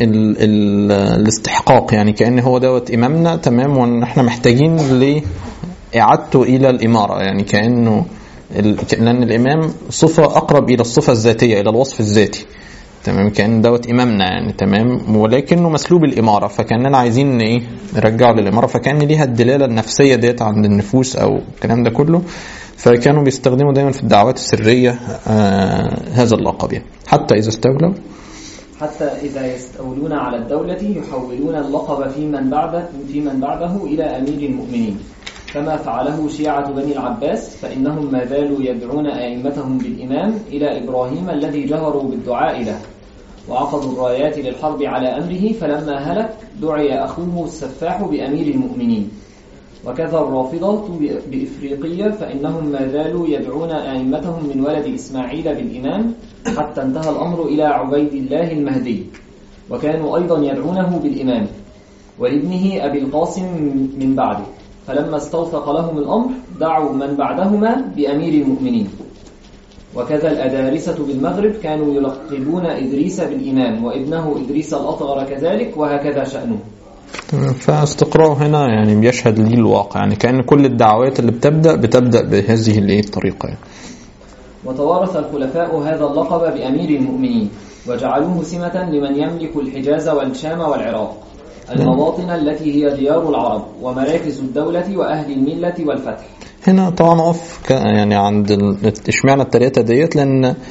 S1: بالاستحقاق يعني كأن هو دوت إمامنا تمام وإن إحنا محتاجين لإعادته إلى الإمارة يعني كأنه ال- لأن الإمام صفة أقرب إلى الصفة الذاتية إلى الوصف الذاتي تمام كأن دوت إمامنا يعني تمام ولكنه مسلوب الإمارة فكأننا عايزين إيه نرجعه للإمارة فكأن ليها الدلالة النفسية ديت عند النفوس أو الكلام ده كله فكانوا بيستخدموا دايما في الدعوات السرية آه هذا اللقب يعني حتى إذا استولوا
S5: حتى إذا يستولون على الدولة يحولون اللقب في من بعد في من بعده إلى أمير المؤمنين كما فعله شيعة بني العباس فإنهم ما زالوا يدعون أئمتهم بالإمام إلى إبراهيم الذي جهروا بالدعاء له وعقدوا الرايات للحرب على أمره فلما هلك دعي أخوه السفاح بأمير المؤمنين وكذا الرافضة بإفريقية فإنهم ما زالوا يدعون أئمتهم من ولد إسماعيل بالإمام حتى انتهى الأمر إلى عبيد الله المهدي وكانوا أيضا يدعونه بالإمام ولابنه أبي القاسم من بعده فلما استوثق لهم الأمر دعوا من بعدهما بأمير المؤمنين وكذا الأدارسة بالمغرب كانوا يلقبون إدريس بالإمام وابنه إدريس الأطغر كذلك وهكذا شأنه
S1: فاستقراره هنا يعني بيشهد ليه الواقع يعني كأن كل الدعوات اللي بتبدأ بتبدأ بهذه الايه الطريقة يعني.
S5: وتوارث الخلفاء هذا اللقب بأمير المؤمنين وجعلوه سمة لمن يملك الحجاز والشام والعراق المواطن التي هي ديار العرب ومراكز الدولة وأهل الملة والفتح
S1: هنا طبعا اقف ك- يعني عند ال- اشمعنى التلاتة ديت لان آه،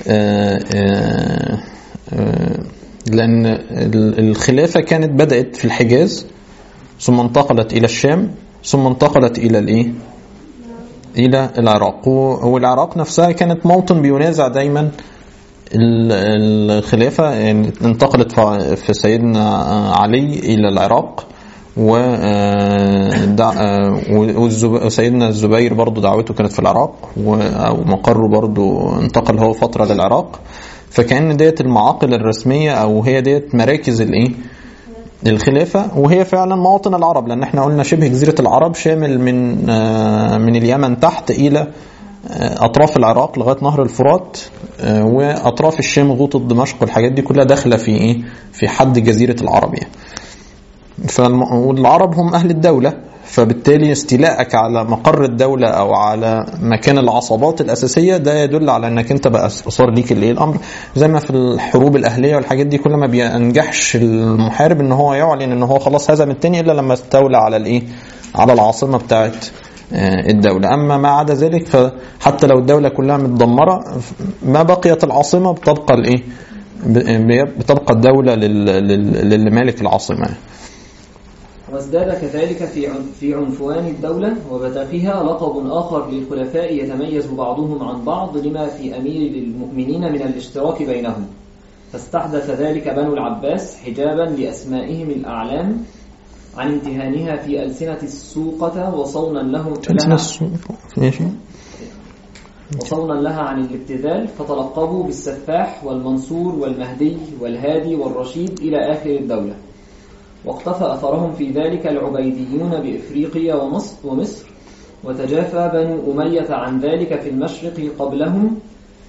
S1: آه، آه، لان ال- الخلافة كانت بدأت في الحجاز ثم انتقلت الى الشام ثم انتقلت الى الايه الى العراق و- والعراق نفسها كانت موطن بينازع دايما ال- الخلافة يعني انتقلت ف- في سيدنا علي إلى العراق و آه، دع- آه، والزب- وسيدنا الزبير برضو دعوته كانت في العراق و- أو مقره برضو انتقل هو فترة للعراق فكأن ديت المعاقل الرسمية أو هي ديت مراكز الإيه الخلافة وهي فعلا مواطن العرب لأن احنا قلنا شبه جزيرة العرب شامل من آه، من اليمن تحت إلى آه، أطراف العراق لغاية نهر الفرات آه، وأطراف الشام غوطة دمشق والحاجات دي كلها داخلة في إيه في حد جزيرة العرب يعني فالم... والعرب هم أهل الدولة فبالتالي استيلاءك على مقر الدولة أو على مكان العصابات الأساسية ده يدل على أنك أنت بقى صار ليك الإيه الأمر زي ما في الحروب الأهلية والحاجات دي كل ما بينجحش المحارب أن هو يعلن أن هو خلاص هزم التاني إلا لما استولى على الإيه على العاصمة بتاعت آه، الدولة أما ما عدا ذلك فحتى لو الدولة كلها متدمرة ما بقيت العاصمة بتبقى الإيه ب- بتبقى الدولة لل- لل- للمالك العاصمة
S5: وازداد كذلك في عن- في عنفوان الدولة وبتاقها لقب آخر للخلفاء يتميز بعضهم عن بعض لما في أمير المؤمنين من الاشتراك بينهم فاستحدث ذلك بنو العباس حجابا لأسمائهم الأعلام عن امتهانها في ألسنة السوقة وصونا لهم
S1: تلسنا
S5: لها
S1: السوق ماشي
S5: وصونا لها عن الابتذال فتلقبوا بالسفاح والمنصور والمهدي والهادي والرشيد إلى آخر الدولة واقتفى أثرهم في ذلك العبيديون بإفريقيا ومصر, ومصر وتجافى بنو أمية عن ذلك في المشرق قبلهم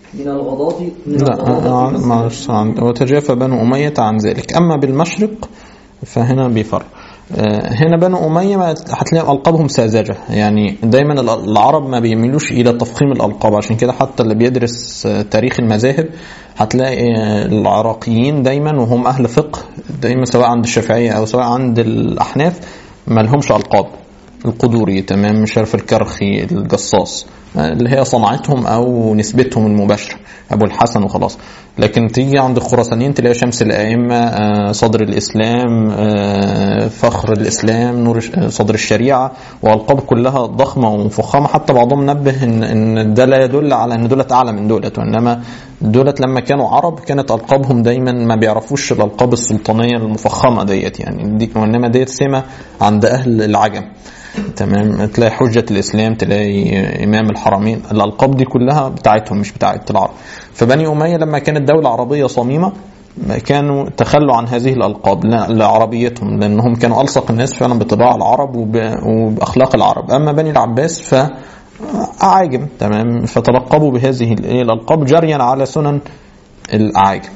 S5: من الغضاض من
S1: لا
S5: الغضاضة
S1: آه، معلش عن- وتجافى بنو أمية عن ذلك أما بالمشرق فهنا بيفرق آه، هنا بنو أمية ما هتلاقي ألقابهم ساذجة يعني دايما ال- العرب ما بيميلوش إلى تفخيم الألقاب عشان كده حتى اللي بيدرس آه، تاريخ المذاهب هتلاقي آه، العراقيين دايما وهم أهل فقه دايما سواء عند الشافعية أو سواء عند الأحناف ما لهمش ألقاب القدوري تمام شرف الكرخي الجصاص اللي هي صنعتهم او نسبتهم المباشره ابو الحسن وخلاص لكن تيجي عند الخراسانيين تلاقي شمس الائمه آه، صدر الاسلام آه، فخر الاسلام نور الش- آه، صدر الشريعه والقاب كلها ضخمه ومفخمه حتى بعضهم نبه ان ان ده لا يدل على ان دولت اعلى من دولت وانما دولت لما كانوا عرب كانت القابهم دايما ما بيعرفوش الالقاب السلطانيه المفخمه ديت يعني دي وانما ديت سمه عند اهل العجم تمام تلاقي حجة الإسلام تلاقي إمام الحرمين الألقاب دي كلها بتاعتهم مش بتاعت العرب فبني أمية لما كانت دولة عربية صميمة كانوا تخلوا عن هذه الألقاب لا- لعربيتهم لأنهم كانوا ألصق الناس فعلا بطباع العرب وب- وبأخلاق العرب أما بني العباس ف أعاجم تمام فتلقبوا بهذه الإيه الألقاب جريا على سنن الأعاجم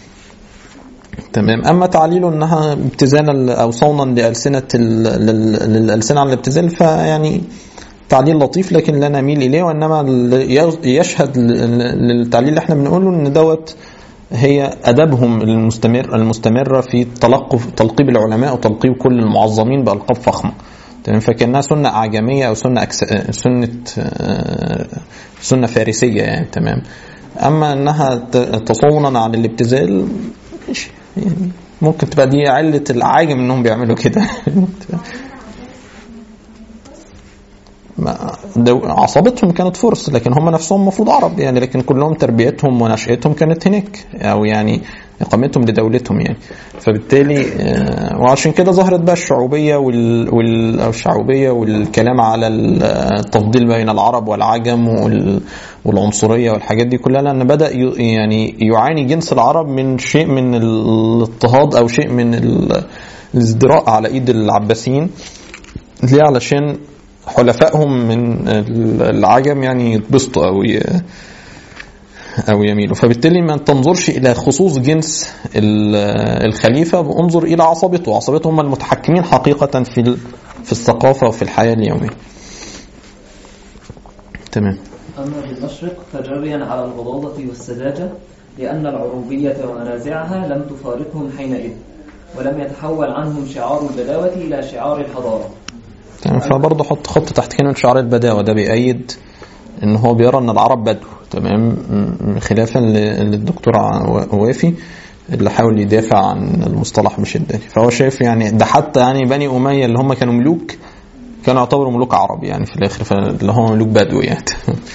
S1: تمام اما تعليله انها ابتذالا او صونا لالسنه ال- لل- للالسنه عن الابتذال فيعني تعليل لطيف لكن لا نميل اليه وانما ال- يشهد ل- للتعليل اللي احنا بنقوله ان دوت هي ادبهم المستمر المستمره في تلقف تلقيب العلماء وتلقيب كل المعظمين بالقاب فخمه تمام فكانها سنه اعجميه او سنه أكس... سنه آه، سنه فارسيه يعني تمام اما انها ت- تصونا عن الابتذال ماشي يعني ممكن تبقى دي علة العاجم انهم بيعملوا كده ما- دو- عصابتهم كانت فرس لكن هم نفسهم المفروض عرب يعني لكن كلهم تربيتهم ونشأتهم كانت هناك او يعني اقامتهم لدولتهم يعني فبالتالي آه، وعشان كده ظهرت بقى الشعوبيه وال, وال أو الشعوبيه والكلام على التفضيل بين العرب والعجم وال والعنصريه والحاجات دي كلها لان بدا ي- يعني يعاني جنس العرب من شيء من الاضطهاد او شيء من ال- الازدراء على ايد العباسيين ليه علشان حلفائهم من العجم يعني يتبسطوا او ي- او يميلوا فبالتالي ما تنظرش الى خصوص جنس ال- الخليفه انظر الى عصبته عصبته هم المتحكمين حقيقه في ال- في الثقافه وفي الحياه اليوميه تمام
S5: أما بالمشرق فجريا على الغضاضة والسذاجة لأن العروبية ومنازعها لم تفارقهم حينئذ ولم يتحول عنهم شعار البداوة إلى شعار الحضارة
S1: تمام فبرضه حط خط تحت كلمه شعار البداوه ده بيأيد ان هو بيرى ان العرب بدو تمام م- خلافا ل- للدكتور ع- وافي اللي حاول يدافع عن المصطلح بشده فهو شايف يعني ده حتى يعني بني اميه اللي هم كانوا ملوك كانوا يعتبروا ملوك عرب يعني في الاخر فاللي هم ملوك بدو يعني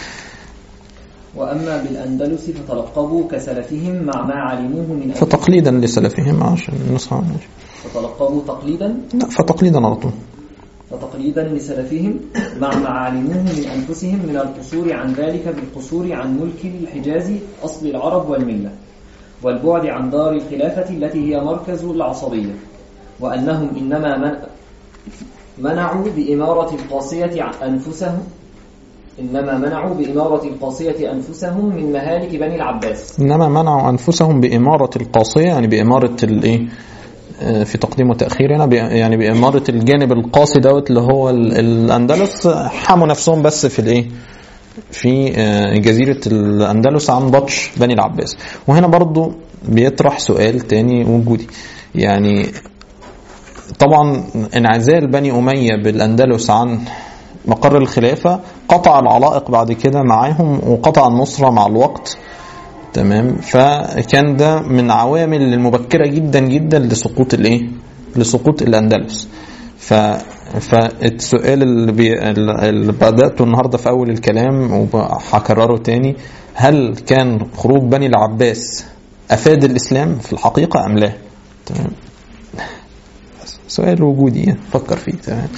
S5: وأما بالأندلس فتلقبوا كسلفهم مع ما علموه من أنفسهم
S1: فتقليدا لسلفهم عشان النسخه
S5: فتلقبوا تقليدا
S1: لا فتقليدا على طول
S5: وتقليدا لسلفهم مع ما علموه من أنفسهم من القصور عن ذلك بالقصور عن ملك الحجاز أصل العرب والملة والبعد عن دار الخلافة التي هي مركز العصبية وأنهم إنما من منعوا بإمارة القاصية عن أنفسهم إنما منعوا بإمارة القاصية أنفسهم من مهالك بني العباس
S1: انما منعوا انفسهم باماره القاصيه يعني باماره الايه آه، في تقديم وتاخير هنا بي- يعني باماره الجانب القاسي دوت اللي هو ال- الاندلس حموا نفسهم بس في الايه في آه، جزيره الاندلس عن بطش بني العباس وهنا برضو بيطرح سؤال تاني وجودي يعني طبعا انعزال بني اميه بالاندلس عن مقر الخلافه قطع العلائق بعد كده معاهم وقطع النصره مع الوقت تمام فكان ده من عوامل المبكره جدا جدا لسقوط الايه لسقوط الاندلس ف فالسؤال اللي, بي... اللي بداته النهارده في اول الكلام وهكرره تاني هل كان خروج بني العباس افاد الاسلام في الحقيقه ام لا تمام بس سؤال وجودي يعني فكر فيه تمام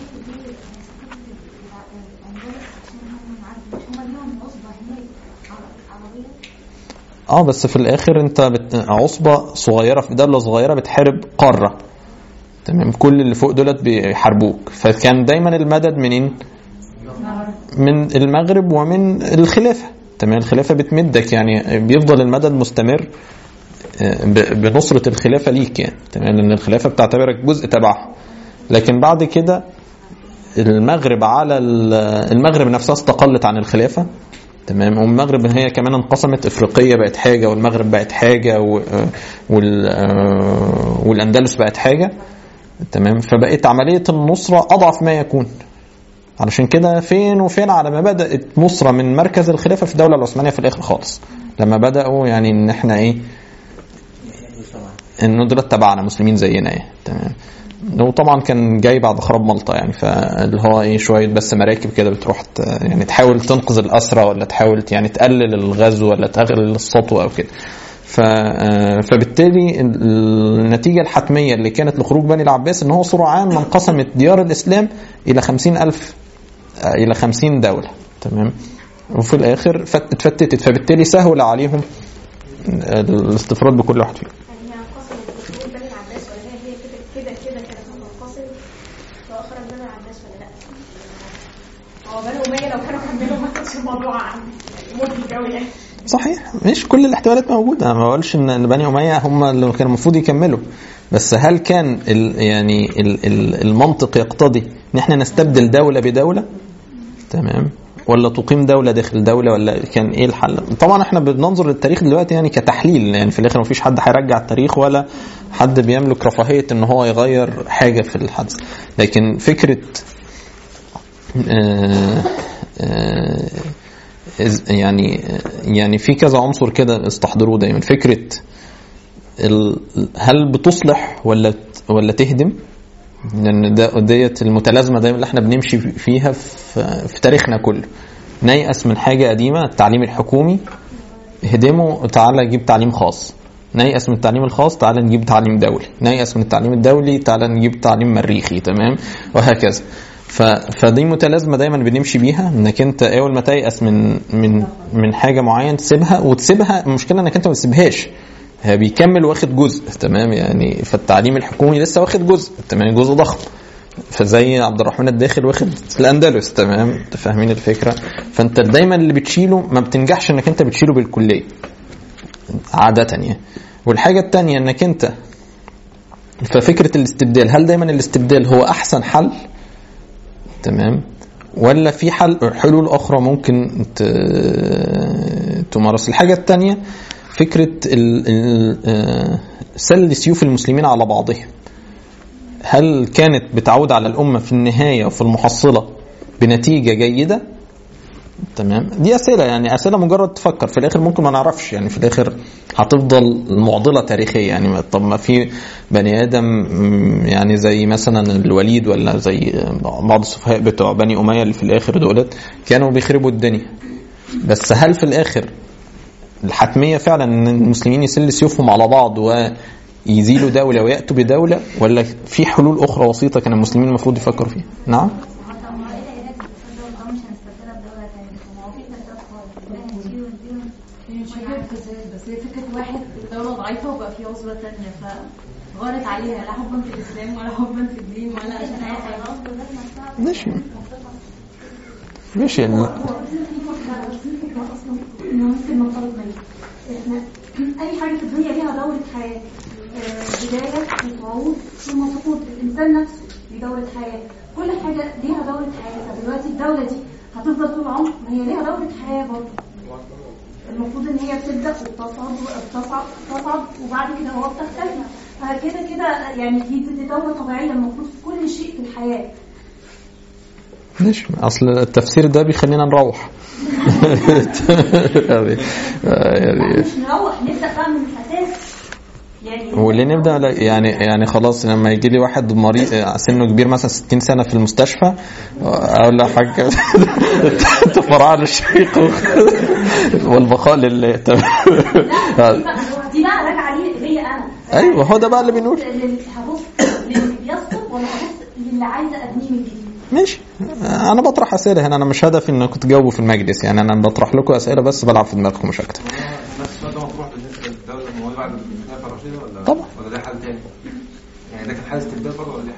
S1: اه بس في الاخر انت بت... عصبه صغيره في دوله صغيره بتحارب قاره تمام كل اللي فوق دولت بيحاربوك فكان دايما المدد منين من المغرب ومن الخلافه تمام الخلافه بتمدك يعني بيفضل المدد مستمر آه، ب- بنصره الخلافه ليك يعني تمام لان الخلافه بتعتبرك جزء تبعها لكن بعد كده المغرب على ال- المغرب نفسها استقلت عن الخلافه تمام والمغرب هي كمان انقسمت افريقيه بقت حاجه والمغرب بقت حاجه و- وال- آه، والاندلس بقت حاجه تمام فبقت عمليه النصره اضعف ما يكون علشان كده فين وفين على ما بدات نصره من مركز الخلافه في الدوله العثمانيه في الاخر خالص لما بداوا يعني ان احنا ايه انه دول تبعنا مسلمين زينا ايه تمام وطبعا كان جاي بعد خراب مالطا يعني فاللي هو ايه شويه بس مراكب كده بتروح ت- يعني تحاول تنقذ الاسرى ولا تحاول يعني تقلل الغزو ولا تقلل السطو او كده ف آه، فبالتالي ال- النتيجة الحتمية اللي كانت لخروج بني العباس ان هو سرعان ما انقسمت ديار الاسلام الى خمسين الف آه، الى خمسين دولة تمام وفي الاخر فت- اتفتتت فبالتالي سهل عليهم آه، الاستفراد بكل واحد فيهم
S3: يعني هي انقسمت بخروج بني العباس ولا هي هي كده كده كده كانت هتنقسم سواء خرج بني العباس ولا لا هو بني اميه لو كانوا كملوا ما كانش الموضوع مضحك قوي يعني
S1: صحيح مش كل الاحتمالات موجوده انا ما بقولش ان إن بني اميه هم اللي كانوا المفروض يكملوا بس هل كان ال يعني ال ال المنطق يقتضي ان احنا نستبدل دوله بدوله تمام ولا تقيم دوله داخل دوله ولا كان ايه الحل طبعا احنا بننظر للتاريخ دلوقتي يعني كتحليل يعني في الاخر ما فيش حد هيرجع التاريخ ولا حد بيملك رفاهيه ان هو يغير حاجه في الحدث لكن فكره آه آه إز- يعني يعني في كذا عنصر كده استحضروه دايما فكره ال- هل بتصلح ولا ولا تهدم لان ده ديت المتلازمه دايما اللي احنا بنمشي فيها في, في تاريخنا كله نيأس من حاجه قديمه التعليم الحكومي اهدمه تعالى نجيب تعليم خاص نيأس من التعليم الخاص تعالى نجيب تعليم دولي نيأس من التعليم الدولي تعالى نجيب تعليم مريخي تمام وهكذا ف... فدي متلازمه دايما بنمشي بيها انك انت اول ما تيأس من من من حاجه معينه تسيبها وتسيبها المشكله انك انت ما تسيبهاش هي بيكمل واخد جزء تمام يعني فالتعليم الحكومي لسه واخد جزء تمام جزء ضخم فزي عبد الرحمن الداخل واخد الاندلس تمام انت فاهمين الفكره فانت دايما اللي بتشيله ما بتنجحش انك انت بتشيله بالكليه عاده يعني والحاجه الثانيه انك انت ففكره الاستبدال هل دايما الاستبدال هو احسن حل تمام ولا في حل حلول اخرى ممكن ت- تمارس الحاجه الثانيه فكره ال- ال- آه، سل سيوف المسلمين على بعضهم هل كانت بتعود على الامه في النهايه وفي المحصله بنتيجه جيده تمام دي اسئله يعني اسئله مجرد تفكر في الاخر ممكن ما نعرفش يعني في الاخر هتفضل معضله تاريخيه يعني ما- طب ما في بني ادم مم، يعني زي مثلا الوليد ولا زي بعض السفهاء بتوع بني اميه اللي في الاخر دولت كانوا بيخربوا الدنيا بس هل في الاخر الحتميه فعلا ان المسلمين يسل سيوفهم على بعض ويزيلوا دوله وياتوا بدوله ولا في حلول اخرى وسيطه كان المسلمين المفروض يفكروا فيها؟ نعم
S3: هو طب ما ايه العلاج الدولة ده مش هنستبدلها بدولة تانية ما هو في فساد خالص ده هنشيله ونديله
S6: هي مش فكرة فساد بس هي فكرة واحد دولة ضعيفة وبقى في عصبة تانية فغارت عليها لا حبا في الإسلام ولا حبا في الدين ولا عشان أي حاجة
S1: ماشي ماشي ال-
S3: انه ممكن نفترض ميت احنا اي حاجه في الدنيا ليها دوره حياه آه، بدايه وصعود ثم سقوط الانسان نفسه ليه دوره حياه كل حاجه ليها دوره حياه فدلوقتي الدوله دي هتفضل طول العمر ما هي ليها دوره حياه برضه المفروض ان هي بتبدا وبتصعد وبتصعد تصعد وبعد كده هو بتختفي فكده كده يعني دي دي دوره طبيعيه المفروض في كل شيء في الحياه
S1: ماشي اصل التفسير ده بيخلينا نروح يعني يعني
S3: مش نروح نبدا بقى من الاساس يعني
S1: وليه نبدا لا- يعني يعني خلاص لما يجي لي واحد مريض سنه كبير مثلا 60 سنه في المستشفى اقول له يا حاج انت فرعان الشيخ والبقاء لله تمام
S3: لا دي بقى دي بقى راجعه لي ليا انا
S1: ايوه هو ده بقى اللي بنقول
S3: لل- هبص للي بيسقط ولا هبص للي عايزه ابنيه من جديد
S1: ماشي انا بطرح اسئله هنا انا مش هدفي انكم تجاوبوا في المجلس يعني انا بطرح لكم اسئله بس بلعب في دماغكم مش اكتر
S7: نفس السؤال ده مطروح بالنسبه للدوله المواليه بعد الخلافه الرشيده ولا
S1: طبعا.
S7: ولا ده حل تاني؟ يعني ده كان حل استبدال برضه ولا دي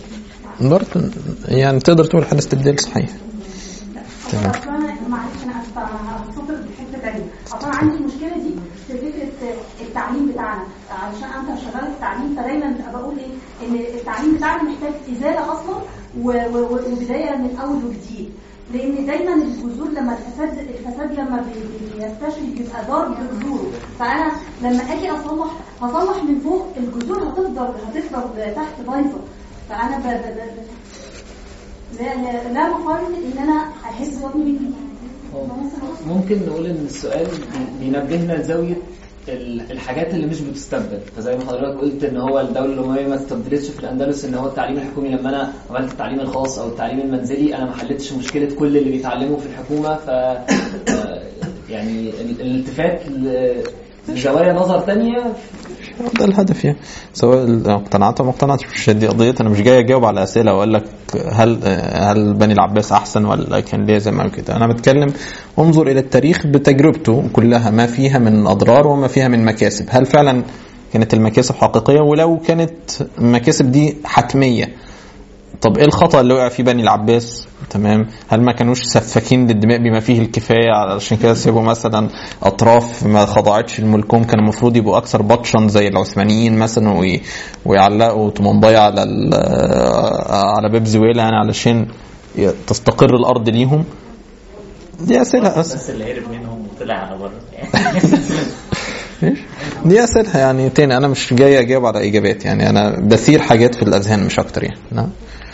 S7: حاجه
S1: برضه يعني تقدر تقول حل استبدال صحيح تمام
S3: أصل أنا- معلش انا اسفه هتصدر بحته ثانيه اصلا عندي المشكله دي في فكره التعليم بتاعنا علشان انا شغاله في التعليم فدايما بقول ايه ان التعليم بتاعنا محتاج ازاله اصلا و- و- وبدايه من اول وجديد لان دايما الجذور لما الفساد الفساد لما بي- بينتشر بيبقى ضار بجذوره فانا لما اجي اصلح هصلح من فوق الجذور هتفضل هتفضل تحت بايظه فانا ب... ب... ب... لا لا لا مقارن ان انا احس وابني من جديد
S5: ممكن نقول ان السؤال بي- بينبهنا لزاويه ال- الحاجات اللي مش بتستبدل فزي ما حضرتك قلت ان هو الدوله الامويه ما استبدلتش في الاندلس ان هو التعليم الحكومي لما انا عملت التعليم الخاص او التعليم المنزلي انا ما حلتش مشكله كل اللي بيتعلموا في الحكومه ف آه، يعني ال- الالتفات ل- لزوايا نظر تانية
S1: ده الهدف يعني سواء اقتنعت او ما اقتنعتش مش دي قضيتي انا مش جاي اجاوب على اسئله واقول لك هل هل بني العباس احسن ولا كان ليه زي ما كده انا بتكلم انظر الى التاريخ بتجربته كلها ما فيها من اضرار وما فيها من مكاسب هل فعلا كانت المكاسب حقيقيه ولو كانت المكاسب دي حتميه طب ايه الخطا اللي وقع فيه بني العباس تمام هل ما كانوش سفاكين للدماء بما فيه الكفايه علشان كده سيبوا مثلا اطراف ما خضعتش لملكهم كان المفروض يبقوا اكثر بطشا زي العثمانيين مثلا وي- ويعلقوا طمنبايه على ال- على باب زويله يعني علشان ي- تستقر الارض ليهم دي اسئله أس...
S2: بس اللي هرب منهم وطلع على بره
S1: إيش؟ دي اسئله يعني تاني انا مش جاي اجاوب على اجابات يعني انا بثير حاجات في الاذهان مش اكتر يعني نعم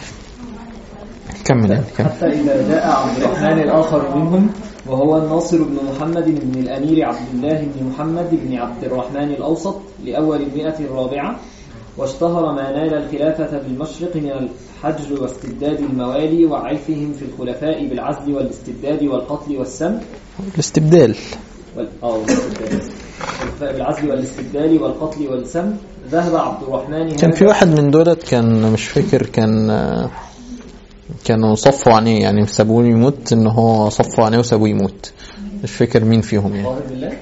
S1: كمل يعني كمل
S5: حتى إذا جاء عبد الرحمن الآخر منهم وهو الناصر بن محمد بن الأمير عبد الله بن محمد بن عبد الرحمن الأوسط لأول المئة الرابعة واشتهر ما نال الخلافة بالمشرق من الحجر واستبداد الموالي وعيفهم في الخلفاء بالعزل والاستبداد والقتل والسم
S1: الاستبدال
S5: وال... آه والاستبداد الخلفاء بالعزل والاستبدال والقتل والسم ذهب عبد الرحمن
S1: كان
S5: هذا-
S1: في واحد من دولت كان مش فاكر كان آه، كانوا صفوا عينيه يعني سابوه يموت ان هو صفوا عينيه وسابوه يموت مش فاكر مين فيهم يعني
S5: ظاهر بالله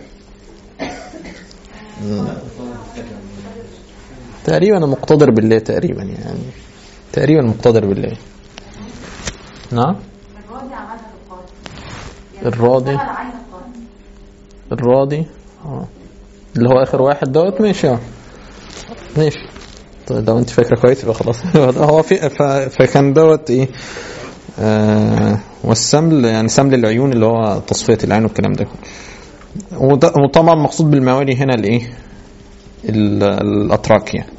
S1: تقريبا مقتدر بالله تقريبا يعني تقريبا مقتدر بالله نعم
S3: الراضي عملها بالقاضي
S1: الراضي
S3: اشتغل عين القاضي
S1: الراضي اه اللي هو اخر واحد دوت ماشي اه ماشي طيب لو انت فاكره كويس يبقى خلاص هو في ف... فكان دوت ايه آه والسمل يعني سمل العيون اللي هو تصفيه العين والكلام ده وده- وطبعا مقصود بالموالي هنا الايه ال- الاتراك يعني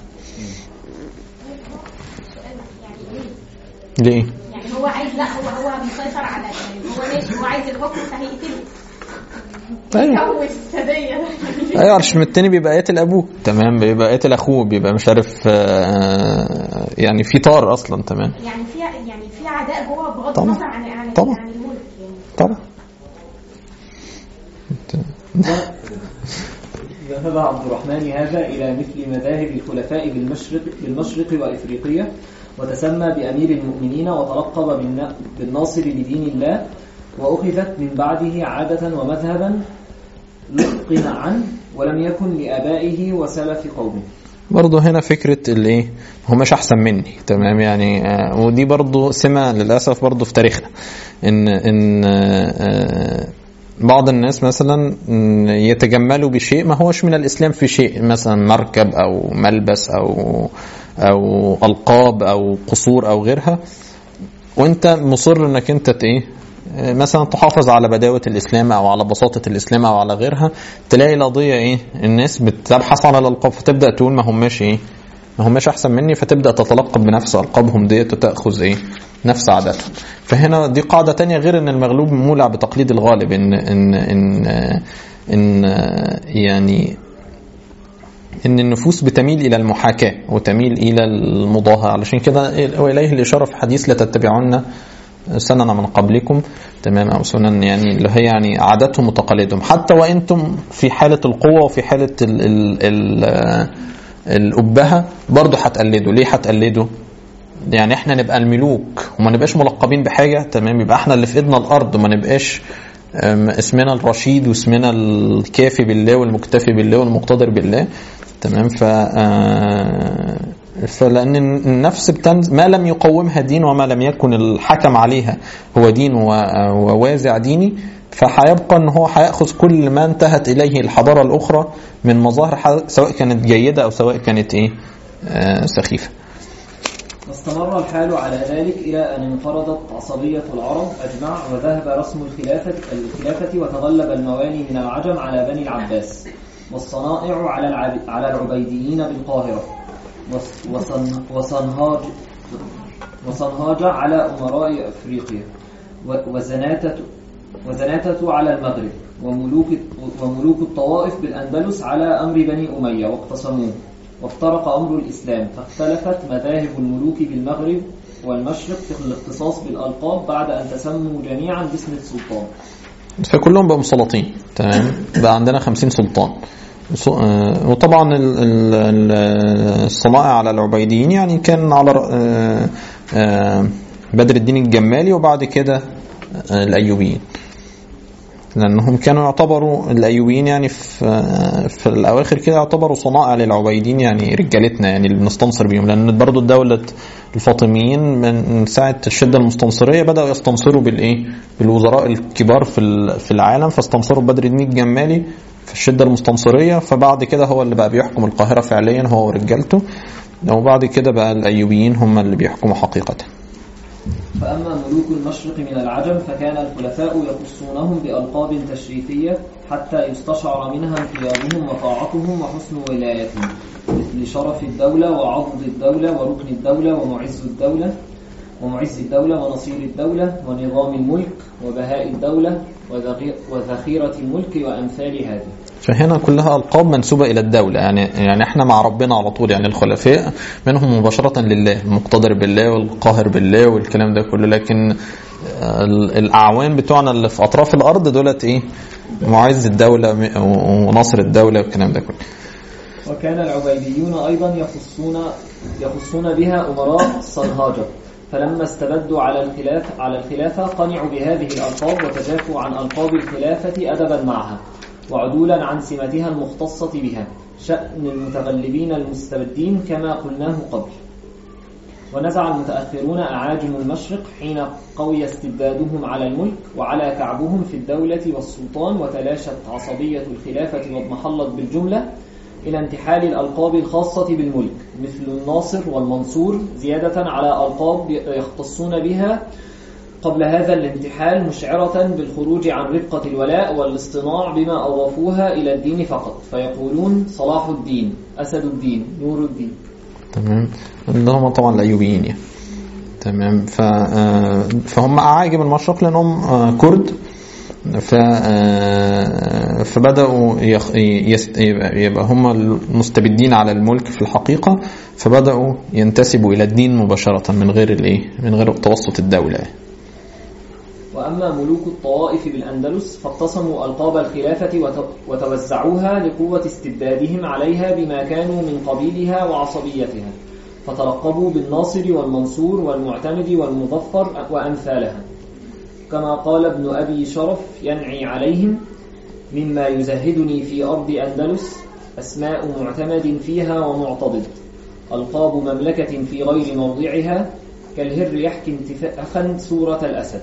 S1: ليه؟
S6: يعني هو عايز لا هو هو مسيطر على يعني هو ماشي هو عايز الحكم فهيقتله
S1: ايوه
S6: جو السادية
S1: ايوه عشان التاني بيبقى قاتل ابوه تمام بيبقى قاتل اخوه بيبقى مش عارف آه، يعني في طار اصلا تمام
S6: يعني في يعني في عداء جوه بغض
S1: طبعا.
S6: النظر عن عن
S1: طبعا.
S6: عن الملك يعني
S1: طبعا
S5: ذهب عبد الرحمن هذا إلى مثل مذاهب الخلفاء بالمشرق, بالمشرق وإفريقيا وتسمى بأمير المؤمنين وتلقب بالن- بالناصر لدين الله وأخذت من بعده عادة ومذهبا لقن عنه ولم يكن لآبائه وسلف قومه
S1: برضه هنا فكرة الايه هو مش احسن مني تمام يعني آه، ودي برضه سمة للاسف برضه في تاريخنا ان ان آه، بعض الناس مثلا م، يتجملوا بشيء ما هوش من الاسلام في شيء مثلا مركب او ملبس او او القاب او قصور او غيرها وانت مصر انك انت ت- ايه آه، مثلا تحافظ على بداوة الإسلام أو على بساطة الإسلام أو على غيرها تلاقي القضية إيه الناس بتبحث على الألقاب فتبدأ تقول ما هماش إيه ما هماش أحسن مني فتبدأ تتلقب بنفس ألقابهم ديت وتأخذ إيه نفس عاداتهم فهنا دي قاعدة تانية غير إن المغلوب مولع بتقليد الغالب إن إن إن آه، إن آه، يعني ان النفوس بتميل الى المحاكاه وتميل الى المضاهاه علشان كده واليه الاشاره في حديث لتتبعن سنن من قبلكم تمام او سنن يعني اللي هي يعني عاداتهم وتقاليدهم حتى وانتم في حاله القوه وفي حاله ال ال ال الابهه برضه هتقلدوا ليه هتقلدوا يعني احنا نبقى الملوك وما نبقاش ملقبين بحاجه تمام يبقى احنا اللي في ايدنا الارض وما نبقاش أم، اسمنا الرشيد واسمنا الكافي بالله والمكتفي بالله والمقتدر بالله تمام ف آه، فلان النفس بتنز ما لم يقومها دين وما لم يكن الحكم عليها هو دين و- ووازع ديني فهيبقى ان هو هياخذ كل ما انتهت اليه الحضاره الاخرى من مظاهر ح- سواء كانت جيده او سواء كانت ايه آه سخيفه
S5: واستمر الحال على ذلك إلى أن انقرضت عصبية العرب أجمع وذهب رسم الخلافة, الخلافة وتغلب الموالي من العجم على بني العباس والصنائع على, العب على العبيديين بالقاهرة وص- وصن وصنهاج وصنهاج على أمراء أفريقيا و- وزناتة وزناتة على المغرب وملوك وملوك الطوائف بالأندلس على أمر بني أمية واقتسموه وافترق أمر الإسلام فاختلفت مذاهب الملوك بالمغرب والمشرق في الاختصاص بالألقاب بعد أن تسموا جميعا باسم السلطان
S1: فكلهم بقوا سلاطين تمام بقى عندنا 50 سلطان وص- آه، وطبعا ال- ال- ال- الصنائع على العبيديين يعني كان على رأ- آه، آه، بدر الدين الجمالي وبعد كده آه، الايوبيين لانهم كانوا يعتبروا الايوبيين يعني في آه، في الاواخر كده يعتبروا صنائع للعبيديين يعني رجالتنا يعني اللي بنستنصر بيهم لان برضو دوله الفاطميين من ساعه الشده المستنصريه بداوا يستنصروا بالايه بالوزراء الكبار في ال- في العالم فاستنصروا بدر الدين الجمالي في الشده المستنصريه فبعد كده هو اللي بقى بيحكم القاهره فعليا هو ورجالته وبعد كده بقى الايوبيين هم اللي بيحكموا حقيقه
S5: فأما ملوك المشرق من العجم فكان الخلفاء يخصونهم بألقاب تشريفية حتى يستشعر منها انقيادهم وطاعتهم وحسن ولايتهم مثل شرف الدولة وعضد الدولة وركن الدولة ومعز الدولة ومعز الدولة ونصير الدولة ونظام الملك وبهاء الدولة وذخي- وذخيرة الملك وأمثال هذه
S1: فهنا كلها القاب منسوبه الى الدوله يعني يعني احنا مع ربنا على طول يعني الخلفاء منهم مباشره لله المقتدر بالله والقاهر بالله والكلام ده كله لكن ال- الاعوان بتوعنا اللي في اطراف الارض دولت ايه معز الدوله م- وناصر الدوله والكلام ده كله
S5: وكان العبيديون أيضا يخصون يخصون بها أمراء صنهاجة فلما استبدوا على الخلافة على الخلافة قنعوا بهذه الألقاب وتجافوا عن ألقاب الخلافة أدبا معها وعدولا عن سمتها المختصة بها شأن المتغلبين المستبدين كما قلناه قبل ونزع المتأخرون أعاجم المشرق حين قوي استبدادهم على الملك وعلى كعبهم في الدولة والسلطان وتلاشت عصبية الخلافة واضمحلت بالجملة إلى انتحال الألقاب الخاصة بالملك مثل الناصر والمنصور زيادة على ألقاب يختصون بها قبل هذا الانتحال مشعرة بالخروج عن رفقة الولاء والاصطناع بما أضافوها إلى الدين فقط فيقولون صلاح الدين أسد الدين نور الدين
S1: تمام اللي هم طبعا الايوبيين يعني تمام ف آه، فهم اعاجم المشرق لانهم آه، كرد ف آه، فبداوا يخ... يست... يبقى يبقى هم المستبدين على الملك في الحقيقه فبداوا ينتسبوا الى الدين مباشره من غير الايه من غير توسط الدوله يعني.
S5: وأما ملوك الطوائف بالأندلس فاقتسموا ألقاب الخلافة وت- وتوزعوها لقوة استبدادهم عليها بما كانوا من قبيلها وعصبيتها فتلقبوا بالناصر والمنصور والمعتمد والمظفر وأمثالها كما قال ابن أبي شرف ينعي عليهم مما يزهدني في أرض أندلس أسماء معتمد فيها ومعتضد ألقاب مملكة في غير موضعها كالهر يحكي انتفاخا سورة الأسد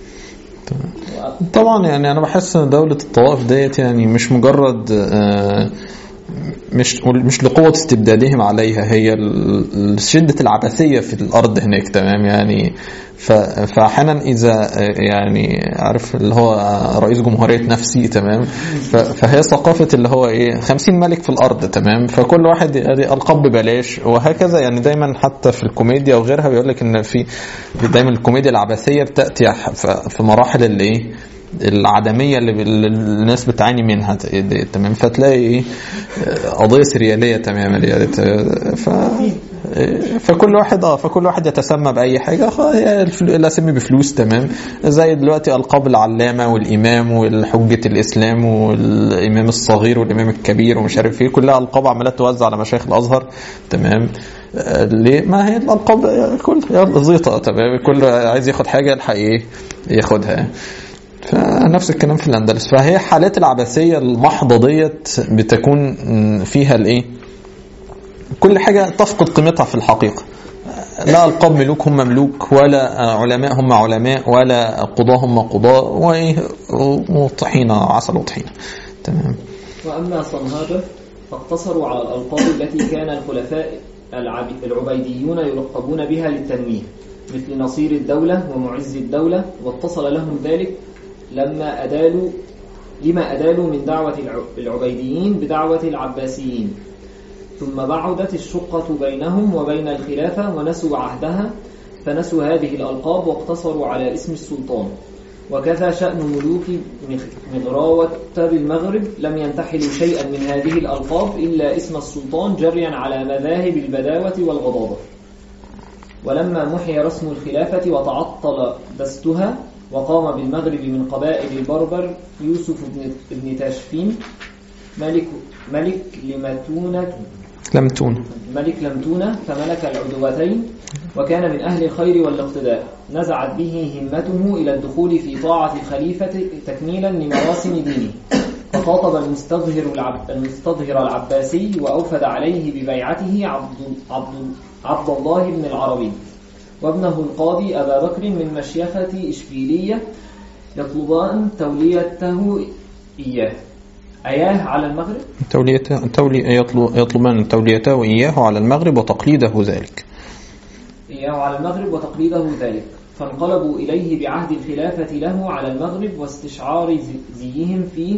S1: طبعا يعني انا بحس ان دوله الطوائف ديت يعني مش مجرد آه، مش مش لقوه استبدادهم عليها هي ال- شده العبثيه في الارض هناك تمام يعني ف- فاحيانا اذا آه، يعني عارف اللي هو رئيس جمهوريه نفسي تمام ف- فهي ثقافه اللي هو ايه 50 ملك في الارض تمام فكل واحد ادي القاب ببلاش وهكذا يعني دايما حتى في الكوميديا وغيرها بيقول لك ان في دايما الكوميديا العبثيه بتاتي ف- في مراحل اللي ايه العدميه اللي ب- اللي الناس بتعاني منها ت- دي- تمام فتلاقي ايه قضيه سرياليه تماما يعني ت- ف فكل واحد اه فكل واحد يتسمى باي حاجه خ- هي الفلو- الاسامي بفلوس تمام زي دلوقتي القاب العلامه والامام والحجه الاسلام والامام الصغير والامام الكبير ومش عارف ايه كلها القاب عماله توزع على مشايخ الازهر تمام آه، ليه ما هي الالقاب آه، كل يلا زيطه تمام كل عايز ياخد حاجه يلحق ايه ياخدها فنفس الكلام في الاندلس فهي حالات العبثيه المحضه ديت بتكون فيها الايه كل حاجه تفقد قيمتها في الحقيقه لا القاب ملوك هم مملوك ولا علماء هم علماء ولا قضاة هم قضاء وإيه وطحينة عسل وطحينة تمام
S5: وأما صنهاجة فاقتصروا على الألقاب التي كان الخلفاء العب- العبيديون يلقبون بها للتنويه مثل نصير الدولة ومعز الدولة واتصل لهم ذلك لما أدالوا لما أدالوا من دعوة الع- العبيديين بدعوة العباسيين ثم بعدت الشقة بينهم وبين الخلافة ونسوا عهدها فنسوا هذه الألقاب واقتصروا على اسم السلطان وكذا شأن ملوك مغ- مغراوة بالمغرب لم ينتحلوا شيئا من هذه الألقاب إلا اسم السلطان جريا على مذاهب البداوة والغضاضة ولما محي رسم الخلافة وتعطل دستها وقام بالمغرب من قبائل البربر يوسف بن, بن تاشفين ملك, ملك لمتونة
S1: لم تون
S5: ملك لمتونة فملك العدوتين وكان من أهل الخير والاقتداء نزعت به همته إلى الدخول في طاعة الخليفة تكميلا لمراسم دينه فخاطب المستظهر, العب المستظهر العباسي وأوفد عليه ببيعته عبد, عبد, عبد الله بن العربي وابنه القاضي أبا بكر من مشيخة إشبيلية يطلبان توليته إياه أياه على المغرب
S1: توليته تولي يطلب يطلبان توليته إياه على المغرب وتقليده ذلك
S5: إياه على المغرب وتقليده ذلك فانقلبوا إليه بعهد الخلافة له على المغرب واستشعار زي- زيهم في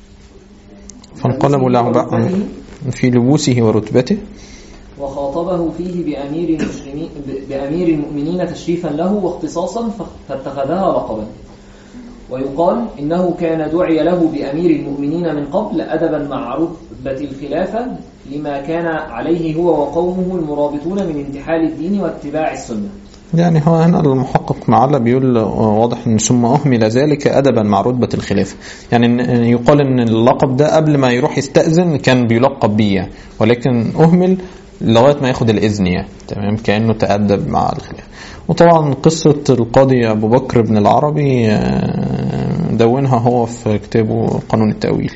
S1: فانقلبوا له بقى
S5: ورتبته
S1: في لبوسه ورتبته
S5: وخاطبه فيه بأمير المسلمين ب- بأمير المؤمنين تشريفا له واختصاصا ف- فاتخذها لقبا ويقال إنه كان دعي له بأمير المؤمنين من قبل أدبا مع رتبة الخلافة لما كان عليه هو وقومه المرابطون من انتحال الدين واتباع السنة
S1: يعني هو هنا المحقق معلّ بيقول واضح ان ثم اهمل ذلك ادبا مع رتبه الخلافه يعني إن يقال ان اللقب ده قبل ما يروح يستاذن كان بيلقب بيه يعني. ولكن اهمل لغايه ما ياخد الاذن يعني تمام كانه تادب مع الخلافه وطبعا قصه القاضي ابو بكر بن العربي آه، دونها هو في كتابه قانون التاويل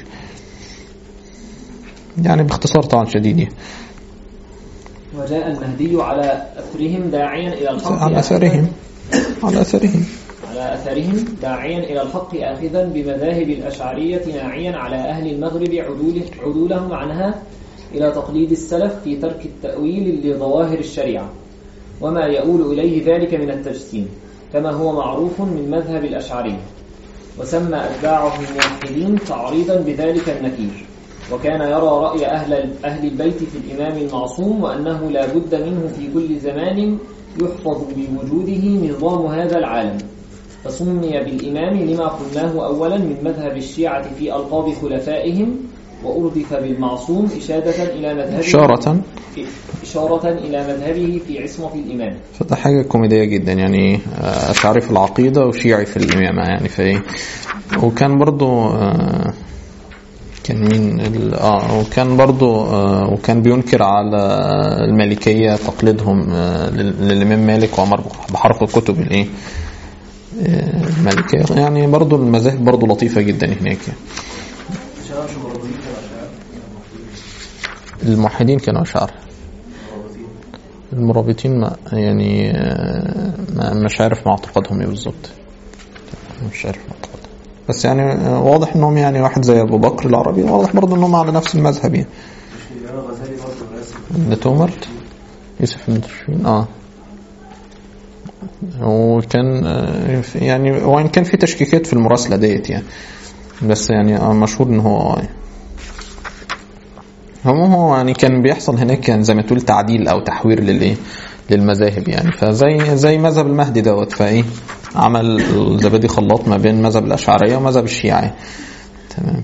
S1: يعني باختصار طبعا شديد يعني.
S5: وجاء المهدي على أثرهم داعيا إلى الحق
S1: على اثرهم على اثرهم
S5: على أثرهم داعيا إلى الحق آخذا بمذاهب الأشعرية ناعيا على أهل المغرب عدول عدولهم عنها إلى تقليد السلف في ترك التأويل لظواهر الشريعة وما يؤول إليه ذلك من التجسيم كما هو معروف من مذهب الأشعرية وسمى أتباعه الموحدين تعريضا بذلك النكير وكان يرى رأي أهل, أهل البيت في الإمام المعصوم وأنه لا بد منه في كل زمان يحفظ بوجوده نظام هذا العالم فسمي بالإمام لما قلناه أولا من مذهب الشيعة في ألقاب خلفائهم وأردف بالمعصوم إشادة إلى مذهبه
S1: إشارة
S5: إشارة إلى مذهبه في عصمة الإمام
S1: فده حاجة كوميدية جدا يعني آه، أشعري في العقيدة وشيعي في الإمامة يعني فإيه وكان برضو آه، كان مين ال- اه وكان برضو آه، وكان بينكر على المالكية تقليدهم آه، لل- للإمام مالك وعمر بحرف الكتب الإيه آه، المالكية يعني برضو المذاهب برضو لطيفة جدا هناك يعني. الموحدين كانوا أشعار المرابطين ما يعني آه، ما مش عارف معتقدهم ايه بالظبط مش عارف معتقدهم بس يعني آه، واضح انهم يعني واحد زي ابو بكر العربي واضح برضه انهم على نفس المذهب يعني ابن تومرت يوسف بن تشفين اه وكان آه، يعني وان كان في تشكيكات في المراسله ديت يعني بس يعني آه، مشهور ان هو آه، هو هو يعني كان بيحصل هناك كان زي ما تقول تعديل او تحوير للايه للمذاهب يعني فزي زي مذهب المهدي دوت فايه عمل الزبادي خلاط ما بين مذهب الاشعريه ومذهب الشيعه تمام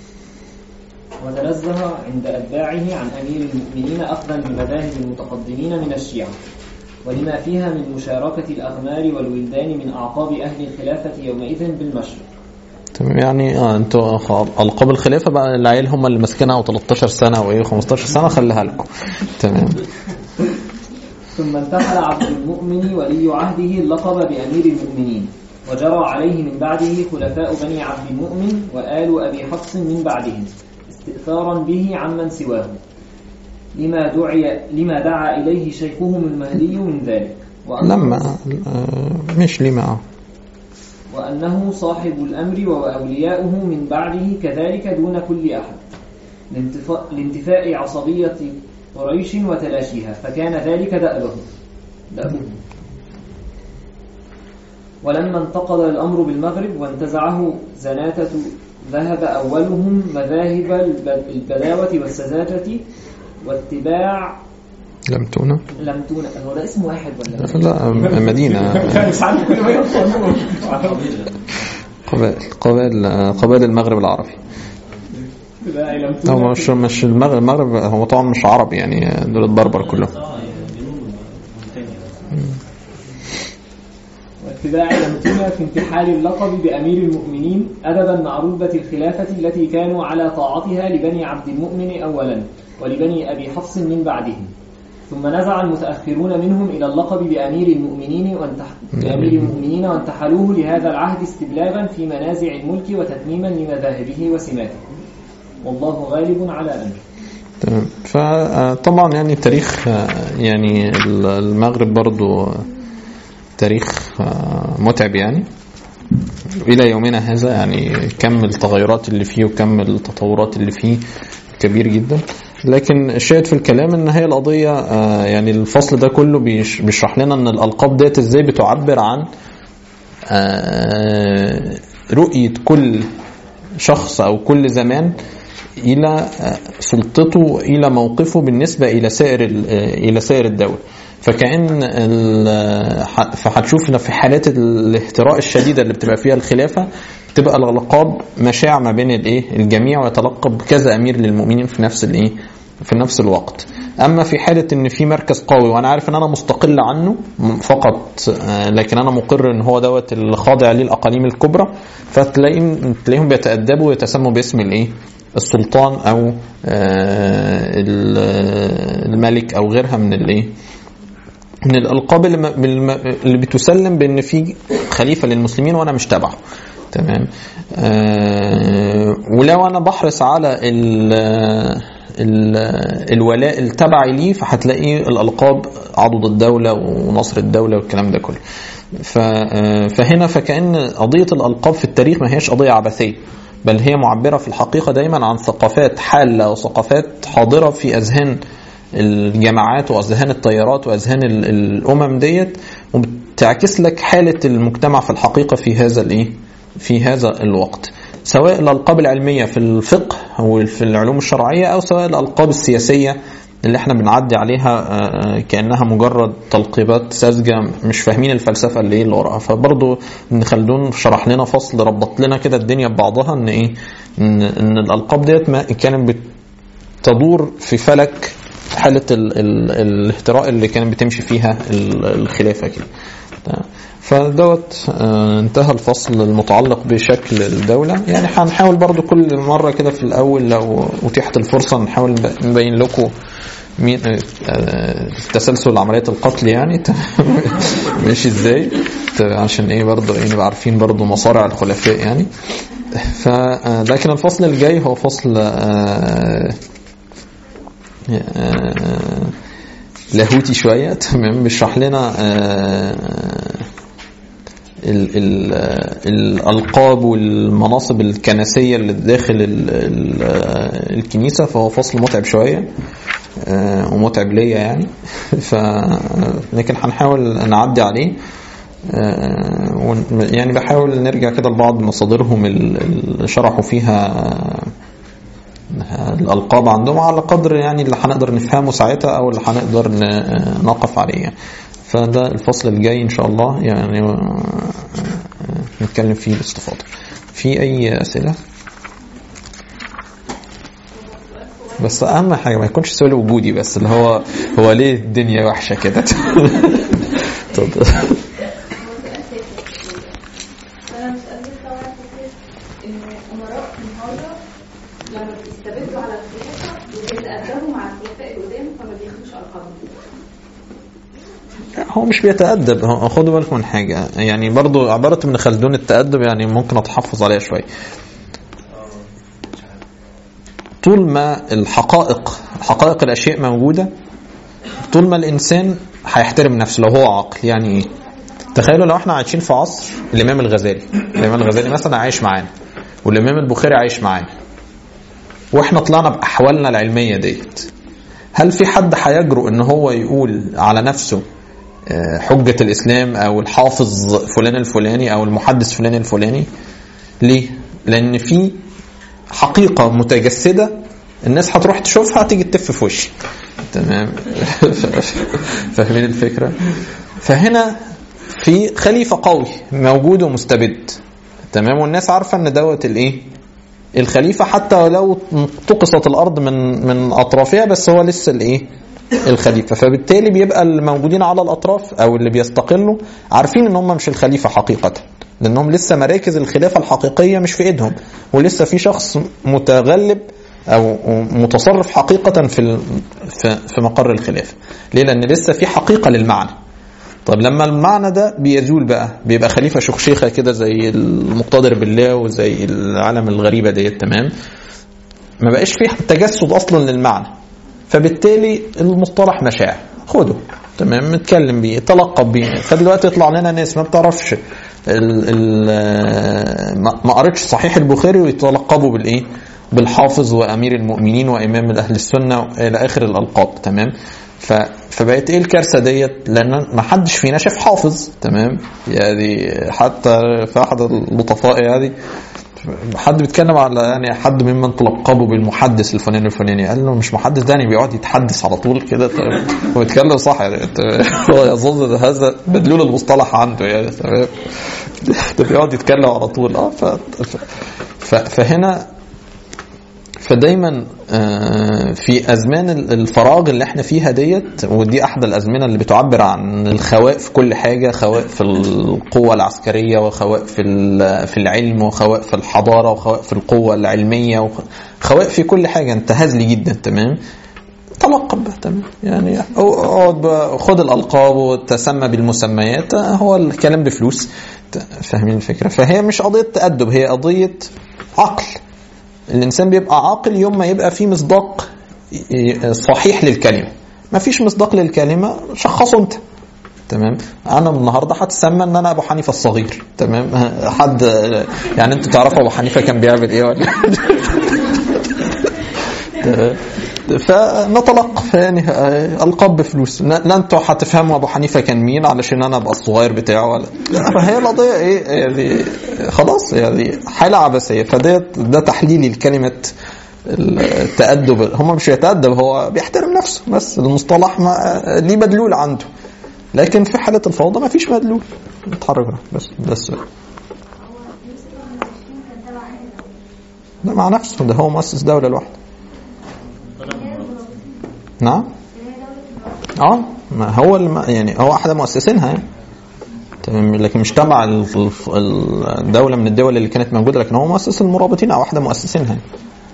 S5: وتنزه عند أتباعه عن أمير المؤمنين أخذا بمذاهب المتقدمين من الشيعة ولما فيها من مشاركة الأغمار والولدان من أعقاب أهل الخلافة يومئذ بالمشرق
S1: تمام يعني اه انتوا خ- القاب الخلافه بقى العيال هم اللي ماسكينها و13 سنه وايه 15 سنه خليها لكم تمام
S5: ثم انتحل عبد المؤمن ولي عهده اللقب بأمير المؤمنين وجرى عليه من بعده خلفاء بني عبد المؤمن وآل أبي حفص من بعدهم استئثارا به عمن سواه لما دعي لما دعا إليه شيخهم المهدي من ذلك وأن-
S1: لما آه، مش لما آه.
S5: وأنه صاحب الأمر وأولياؤه من بعده كذلك دون كل أحد لانتفاء, لانتفاء عصبية قريش وتلاشيها فكان ذلك دأبه دأبه ولما انتقل الأمر بالمغرب وانتزعه زناتة ذهب أولهم مذاهب الب- البلاوة والسذاجة واتباع
S1: لم تونة
S5: لم تون هو ده اسم واحد ولا
S1: لا مدينة
S5: مش عارف كل ما يوصل
S1: قبائل قبائل آه، قبائل المغرب العربي
S5: اتباع لم
S1: هو
S5: تون
S1: مش مش المغرب المغرب هو طبعا مش عربي يعني آه، دول البربر كلهم
S2: اه جنوب موريتانيا
S5: واتباع لمتنا في انتحال اللقب بأمير المؤمنين أدبا مع رتبة الخلافة التي كانوا على طاعتها لبني عبد المؤمن أولا ولبني أبي حفص من بعدهم ثم نزع المتأخرون منهم إلى اللقب بأمير المؤمنين وانتح... بأمير المؤمنين وانتحلوه لهذا العهد استبلاغا في منازع الملك وتتميما لمذاهبه وسماته والله غالب على أمره
S1: تمام فطبعا يعني التاريخ آه، يعني ال- المغرب برضو آه، تاريخ آه، متعب يعني إلى يومنا هذا يعني كم التغيرات اللي فيه وكم التطورات اللي فيه كبير جدا لكن الشاهد في الكلام ان هي القضيه آه، يعني الفصل ده كله بيش- بيشرح لنا ان الالقاب ديت ازاي بتعبر عن آه، رؤيه كل شخص او كل زمان الى آه، سلطته الى موقفه بالنسبه الى سائر ال- آه، الى سائر الدوله فكأن ال- ح- فهتشوف إن في حالات الاهتراء الشديده اللي بتبقى فيها الخلافه تبقى الالقاب مشاع ما بين الايه الجميع ويتلقب كذا امير للمؤمنين في نفس الايه في نفس الوقت اما في حاله ان في مركز قوي وانا عارف ان انا مستقل عنه م- فقط آه، لكن انا مقر ان هو دوت اللي خاضع ليه الاقاليم الكبرى فتلاقيهم تلاقيهم بيتادبوا ويتسموا باسم الايه السلطان او آه، ال- الملك او غيرها من الايه من الالقاب اللي, م- الم- اللي بتسلم بان في خليفه للمسلمين وانا مش تبعه تمام آه ولو انا بحرص على ال ال الولاء التبعي ليه فهتلاقي الالقاب عضد الدوله ونصر الدوله والكلام ده كله ف- آه، فهنا فكأن قضية الألقاب في التاريخ ما هيش قضية عبثية بل هي معبرة في الحقيقة دايما عن ثقافات حالة وثقافات حاضرة في أذهان الجماعات وأذهان التيارات وأذهان ال- الأمم ديت وبتعكس لك حالة المجتمع في الحقيقة في هذا الإيه؟ في هذا الوقت سواء الألقاب العلمية في الفقه أو في العلوم الشرعية أو سواء الألقاب السياسية اللي احنا بنعدي عليها آه، كانها مجرد تلقيبات ساذجه مش فاهمين الفلسفه اللي ايه اللي وراها فبرضه ابن خلدون شرح لنا فصل ربط لنا كده الدنيا ببعضها ان ايه ان, إن الالقاب ديت ما- كانت بتدور في فلك حاله ال ال الاهتراء اللي كانت بتمشي فيها ال- الخلافه كده تمام. فدوت آه، انتهى الفصل المتعلق بشكل الدولة يعني هنحاول برضو كل مرة كده في الأول لو أتيحت الفرصة نحاول نب- نبين لكم مين آه، آه، تسلسل عمليات القتل يعني ماشي ازاي ت- عشان ايه برضو ايه نبقى عارفين برضو مصارع الخلفاء يعني ف آه، لكن الفصل الجاي هو فصل آه، آه، لاهوتي شوية تمام بيشرح لنا آه، ال- ال- آه، الألقاب والمناصب الكنسية اللي داخل ال- ال- آه، الكنيسة فهو فصل متعب شوية آه، ومتعب ليا يعني ف لكن هنحاول نعدي عليه آه، ون- يعني بحاول نرجع كده لبعض مصادرهم ال- اللي شرحوا فيها الألقاب عندهم على قدر يعني اللي هنقدر نفهمه ساعتها أو اللي هنقدر ن- نقف عليه يعني. فده الفصل الجاي إن شاء الله يعني آه، نتكلم فيه باستفاضة في أي أسئلة؟ بس أهم حاجة ما يكونش سؤال وجودي بس اللي هو هو ليه الدنيا وحشة كده اتفضل
S6: انا مش قادره استوعب فكره ان امراء النهارده لما بيستبدوا على الخلافه بيتقدموا مع الخلفاء القدام فما بياخدوش القابهم
S1: هو مش بيتأدب هو- خدوا بالكم من حاجة يعني برضو عبارة ابن خلدون التأدب يعني ممكن أتحفظ عليها شوية طول ما الحقائق حقائق الاشياء موجوده طول ما الانسان هيحترم نفسه لو هو عاقل يعني ايه تخيلوا لو احنا عايشين في عصر الامام الغزالي الامام الغزالي مثلا عايش معانا والامام البخاري عايش معانا واحنا طلعنا باحوالنا العلميه ديت هل في حد هيجرؤ ان هو يقول على نفسه آه، حجة الإسلام أو الحافظ فلان الفلاني أو المحدث فلان الفلاني ليه؟ لأن في حقيقة متجسدة الناس هتروح تشوفها تيجي تف في وشي تمام فاهمين الفكرة فهنا في خليفة قوي موجود ومستبد تمام والناس عارفة ان دوت الايه الخليفة حتى ولو طقست الأرض من من أطرافها بس هو لسه الإيه؟ الخليفة فبالتالي بيبقى الموجودين على الأطراف أو اللي بيستقلوا عارفين إن هم مش الخليفة حقيقة لأنهم لسه مراكز الخلافة الحقيقية مش في إيدهم ولسه في شخص متغلب أو متصرف حقيقة في ال- في في مقر الخلافة ليه؟ لأن لسه في حقيقة للمعنى طب لما المعنى ده بيزول بقى بيبقى خليفه شخشيخه كده زي المقتدر بالله وزي العالم الغريبه ديت تمام ما بقاش فيه تجسد اصلا للمعنى فبالتالي المصطلح مشاع خده تمام نتكلم بيه تلقب بيه فدلوقتي يطلع لنا ناس ما بتعرفش ال ال ما ما قرتش صحيح البخاري ويتلقبوا بالايه بالحافظ وامير المؤمنين وامام اهل السنه الى اخر الالقاب تمام ف فبقت ايه الكارثه ديت لان ما حدش فينا شاف حافظ تمام يعني حتى في احد اللطفاء يعني حد بيتكلم على يعني حد ممن تلقبوا بالمحدث الفلاني الفلاني قال له مش محدث ده يعني بيقعد يتحدث على طول كده تمام؟ هو بيتكلم صح يعني أنت- هو يظن إن هذا مدلول المصطلح عنده يعني تمام ده بيقعد يتكلم على طول اه ف... ف... فهنا فدايما آه، في ازمان الفراغ اللي احنا فيها ديت ودي احد الازمنه اللي بتعبر عن الخواء في كل حاجه خواء في القوه العسكريه وخواء في ال- في العلم وخواء في الحضاره وخواء في القوه العلميه وخواء في كل حاجه انت هزلي جدا تمام تلقب بقى تمام يعني اقعد بقى خد الالقاب وتسمى بالمسميات هو الكلام بفلوس فاهمين الفكره فهي مش قضيه تادب هي قضيه عقل الانسان بيبقى عاقل يوم ما يبقى فيه مصداق صحيح للكلمه ما فيش مصداق للكلمه شخصه انت تمام انا النهارده هتسمى ان انا ابو حنيفه الصغير تمام حد يعني انتوا تعرفوا ابو حنيفه كان بيعمل ايه ولا تمام؟ فنتلقف يعني القاب بفلوس لا انتوا هتفهموا ابو حنيفه كان مين علشان انا ابقى الصغير بتاعه ولا لا فهي القضيه ايه يعني خلاص يعني حاله عبثيه فديت ده تحليلي لكلمه التأدب هم مش بيتأدب هو بيحترم نفسه بس المصطلح ما ليه مدلول عنده لكن في حالة الفوضى ما فيش مدلول اتحرك بس ده السؤال ده مع نفسه ده هو مؤسس دولة لوحده نعم اه ما هو الم... يعني هو احد مؤسسينها يعني تمام لكن مش تبع ال- ال- الدولة من الدول اللي كانت موجودة لكن هو مؤسس المرابطين او احد مؤسسينها يعني.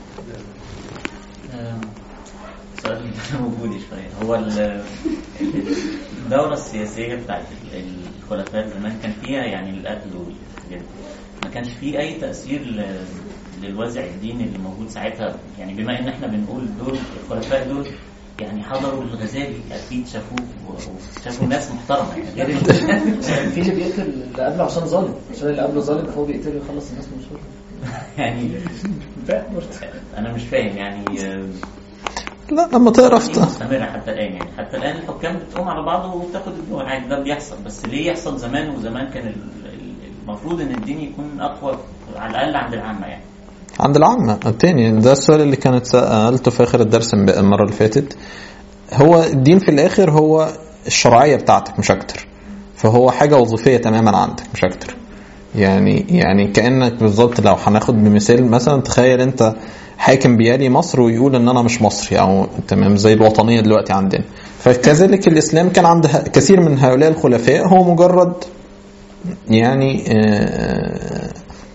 S2: سؤال وجودي شوية هو ال- الدورة السياسية بتاعت ال- الخلفاء زمان كان فيها يعني القتل والحاجات دي. ما كانش فيه أي تأثير ل- للوازع الديني اللي موجود ساعتها يعني بما إن إحنا بنقول دول الخلفاء دول يعني حضروا الغزالي أكيد شافوه و- وشافوا ناس محترمة يعني غير ال-
S5: في اللي بيقتل اللي قبله عشان ظالم عشان اللي قبله ظالم فهو بيقتله يخلص الناس من شره
S2: يعني
S5: فاهم برضه.
S2: أنا مش فاهم يعني آه،
S1: لا لما تقرا
S2: دي
S1: في
S2: مستمرة حتى الآن يعني حتى الآن الحكام بتقوم على بعض وبتاخد الدول عادي ده بيحصل بس ليه يحصل زمان وزمان كان ال- ال- المفروض إن الدين يكون أقوى على الأقل عند العامة يعني
S1: عند العامة التاني ده السؤال اللي كانت سألته في آخر الدرس المرة اللي فاتت هو الدين في الآخر هو الشرعية بتاعتك مش أكتر فهو حاجة وظيفية تماما عندك مش أكتر يعني يعني كأنك بالظبط لو هناخد بمثال مثلا تخيل أنت حاكم بيالي مصر ويقول ان انا مش مصري او تمام زي الوطنيه دلوقتي عندنا فكذلك الاسلام كان عند ه- كثير من هؤلاء الخلفاء هو مجرد يعني آه،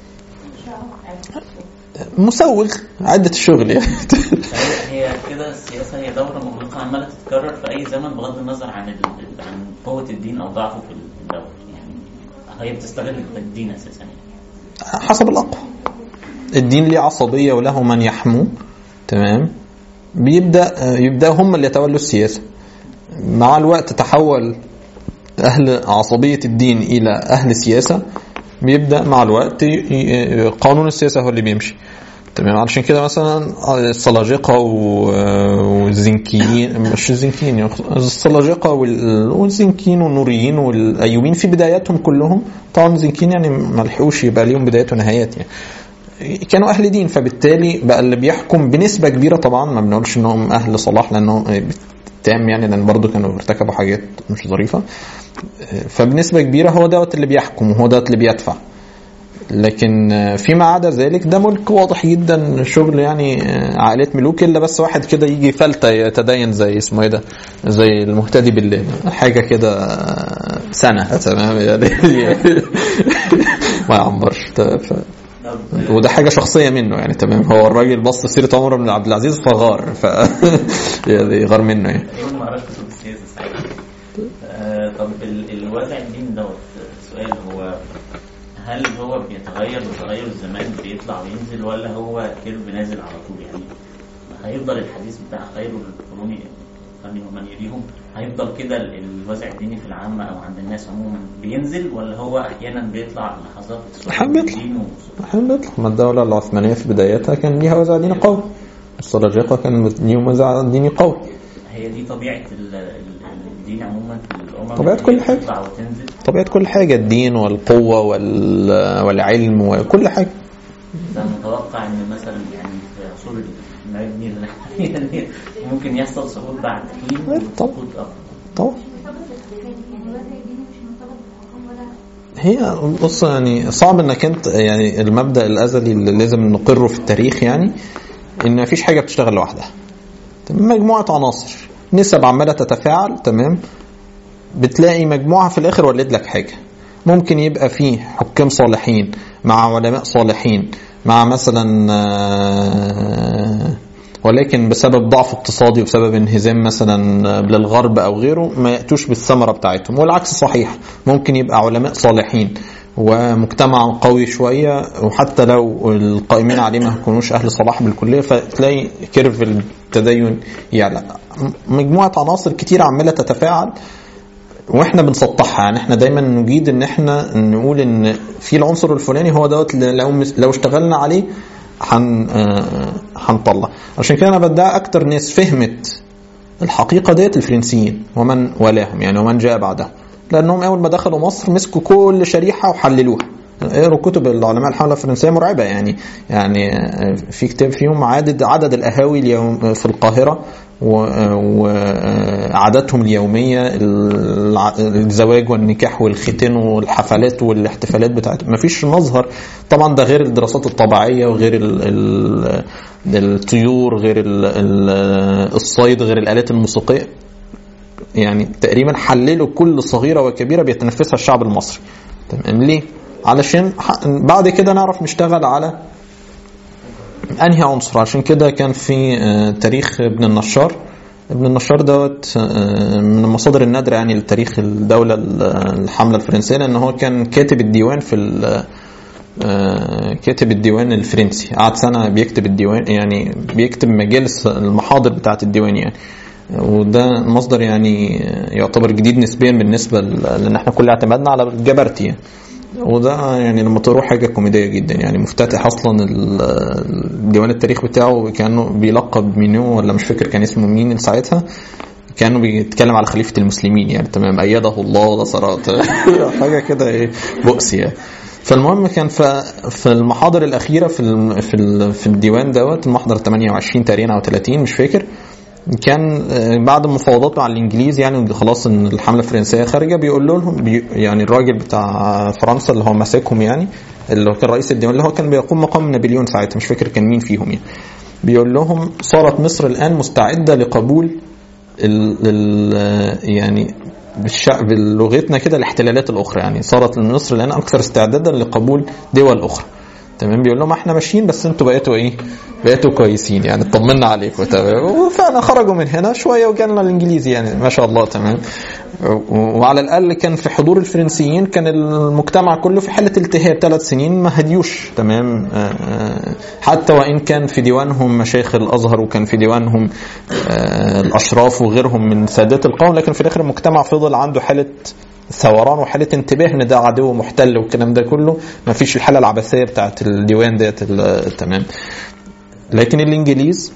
S1: مسوغ عده الشغل يعني
S2: فهي هي كده السياسة هي دورة مغلقة عمالة تتكرر في أي زمن بغض النظر عن ال- عن قوة الدين أو ضعفه في الدولة يعني هي بتستغل الدين أساسا يعني
S1: حسب الأقوى الدين ليه عصبية وله من يحموه تمام بيبدا يبداوا هم اللي يتولوا السياسه مع الوقت تحول اهل عصبيه الدين الى اهل سياسه بيبدا مع الوقت ي- ي- قانون السياسه هو اللي بيمشي تمام علشان كده مثلا السلاجقه و- والزنكيين مش الزنكيين يعني السلاجقه وال- والزنكيين والنوريين والايوبيين في بداياتهم كلهم طبعا الزنكيين يعني ما لحقوش يبقى ليهم بدايات ونهايات يعني كانوا اهل دين فبالتالي بقى اللي بيحكم بنسبه كبيره طبعا ما بنقولش انهم اهل صلاح لانه تام يعني لان برضه كانوا ارتكبوا حاجات مش ظريفه فبنسبه كبيره هو دوت اللي بيحكم وهو دوت اللي بيدفع لكن فيما عدا ذلك ده ملك واضح جدا شغل يعني عائلات ملوك الا بس واحد كده يجي فلتة يتدين زي اسمه ايه ده زي المهتدي بالله حاجه كده سنه تمام يعني ما يعمرش ف...
S2: طب
S1: وده حاجه شخصيه منه يعني تمام هو الراجل بص سيره عمر بن عبد العزيز فغار ف يعني غار منه يعني
S2: يوم ما قراش كتب السياسه ساعتها آه، طب ال- الوازع الدين دوت سؤال هو هل هو بيتغير بتغير الزمان بيطلع وينزل ولا هو كيرف نازل على طول يعني هيفضل الحديث بتاع خير القرون قرني ومن يليهم هيفضل كده ال- الوازع الديني في العامة أو عند الناس عموما بينزل ولا هو أحيانا بيطلع لحظات
S1: أحيانا بيطلع.
S2: الدين و-
S1: احنا بيطلع ما الدولة العثمانية في بدايتها كان ليها وزع ديني قوي السلاجقة كان ليهم وزع ديني قوي
S2: هي دي طبيعة ال- ال- الدين عموما في الأمم
S1: طبيعة كل حاجة.
S2: تطلع وتنزل
S1: طبيعة كل حاجة الدين والقوة وال... والعلم وكل حاجة
S2: ده متوقع ان مثلا يعني في عصور المبني اللي احنا فيها دي ممكن يحصل سقوط بعد حين
S1: طبعا.
S2: وسقوط افضل
S1: طبعا
S3: يعني الوضع الديني مش مرتبط بالحكم ولا
S1: هي بص يعني صعب انك انت يعني المبدا الازلي اللي لازم نقره في التاريخ يعني ان مفيش حاجه بتشتغل لوحدها تمام؟ مجموعه عناصر نسب عماله تتفاعل تمام بتلاقي مجموعه في الاخر ولد لك حاجه ممكن يبقى فيه حكام صالحين مع علماء صالحين مع مثلا آه، ولكن بسبب ضعف اقتصادي وبسبب انهزام مثلا للغرب او غيره ما ياتوش بالثمره بتاعتهم والعكس صحيح ممكن يبقى علماء صالحين ومجتمع قوي شويه وحتى لو القائمين عليه ما يكونوش اهل صلاح بالكليه فتلاقي كيرف التدين يعلى مجموعه عناصر كتير عماله تتفاعل واحنا بنسطحها يعني احنا دايما نجيد ان احنا نقول ان في العنصر الفلاني هو دوت اللي لو مس- لو اشتغلنا عليه هن آه، هنطلع عشان كده انا بدعي اكتر ناس فهمت الحقيقه ديت الفرنسيين ومن والاهم يعني ومن جاء بعدهم لانهم اول ما دخلوا مصر مسكوا كل شريحه وحللوها اقروا كتب العلماء الحمله الفرنسيه مرعبه يعني يعني آه، في كتاب فيهم عدد عدد القهاوي اليوم في القاهره وعاداتهم اليوميه الع- الزواج والنكاح والختان والحفلات والاحتفالات بتاعتهم مفيش مظهر طبعا ده غير الدراسات الطبيعيه وغير ال ال الطيور غير ال ال الصيد غير الالات الموسيقيه يعني تقريبا حللوا كل صغيره وكبيره بيتنفسها الشعب المصري تمام ليه علشان ح- بعد كده نعرف نشتغل على انهي عنصر عشان كده كان في آه، تاريخ ابن النشار ابن النشار دوت آه، من المصادر النادرة يعني لتاريخ الدولة ال- الحملة الفرنسية لأن هو كان كاتب الديوان في ال- آه، كاتب الديوان الفرنسي قعد سنة بيكتب الديوان يعني بيكتب مجالس المحاضر بتاعة الديوان يعني وده مصدر يعني يعتبر جديد نسبيا بالنسبة ل- لأن احنا كل اعتمادنا على الجبرتي يعني. وده يعني لما تقروا حاجه كوميديه جدا يعني مفتتح اصلا ال- الديوان التاريخ بتاعه كانه بيلقب مينو ولا مش فاكر كان اسمه مين ساعتها كانه بيتكلم على خليفه المسلمين يعني تمام ايده الله نصرات حاجه كده ايه بؤس يعني فالمهم كان في في المحاضر الاخيره في الم- في ال- في الديوان دوت المحضر 28 تقريبا او 30 مش فاكر كان آه، بعد مفاوضات مع الانجليز يعني خلاص ان الحمله الفرنسيه خارجه بيقول لهم بي يعني الراجل بتاع فرنسا اللي هو ماسكهم يعني اللي هو كان رئيس الديوان اللي هو كان بيقوم مقام نابليون ساعتها مش فاكر كان مين فيهم يعني بيقول لهم صارت مصر الان مستعده لقبول ال ال يعني بالشع- بلغتنا كده الاحتلالات الاخرى يعني صارت مصر الان اكثر استعدادا لقبول دول اخرى تمام بيقول لهم احنا ماشيين بس انتوا بقيتوا ايه بقيتوا كويسين يعني اطمنا عليكم تمام وفعلا خرجوا من هنا شويه وجالنا الانجليزي يعني ما شاء الله تمام وعلى الاقل كان في حضور الفرنسيين كان المجتمع كله في حاله التهاب ثلاث سنين ما هديوش تمام آه، آه، حتى وان كان في ديوانهم مشايخ الازهر وكان في ديوانهم آه، الاشراف وغيرهم من سادات القوم لكن في الاخر المجتمع فضل عنده حاله ثوران وحاله انتباه ان ده عدو محتل والكلام ده كله ما فيش الحاله العبثيه بتاعت الديوان ديت ال- تمام لكن الانجليز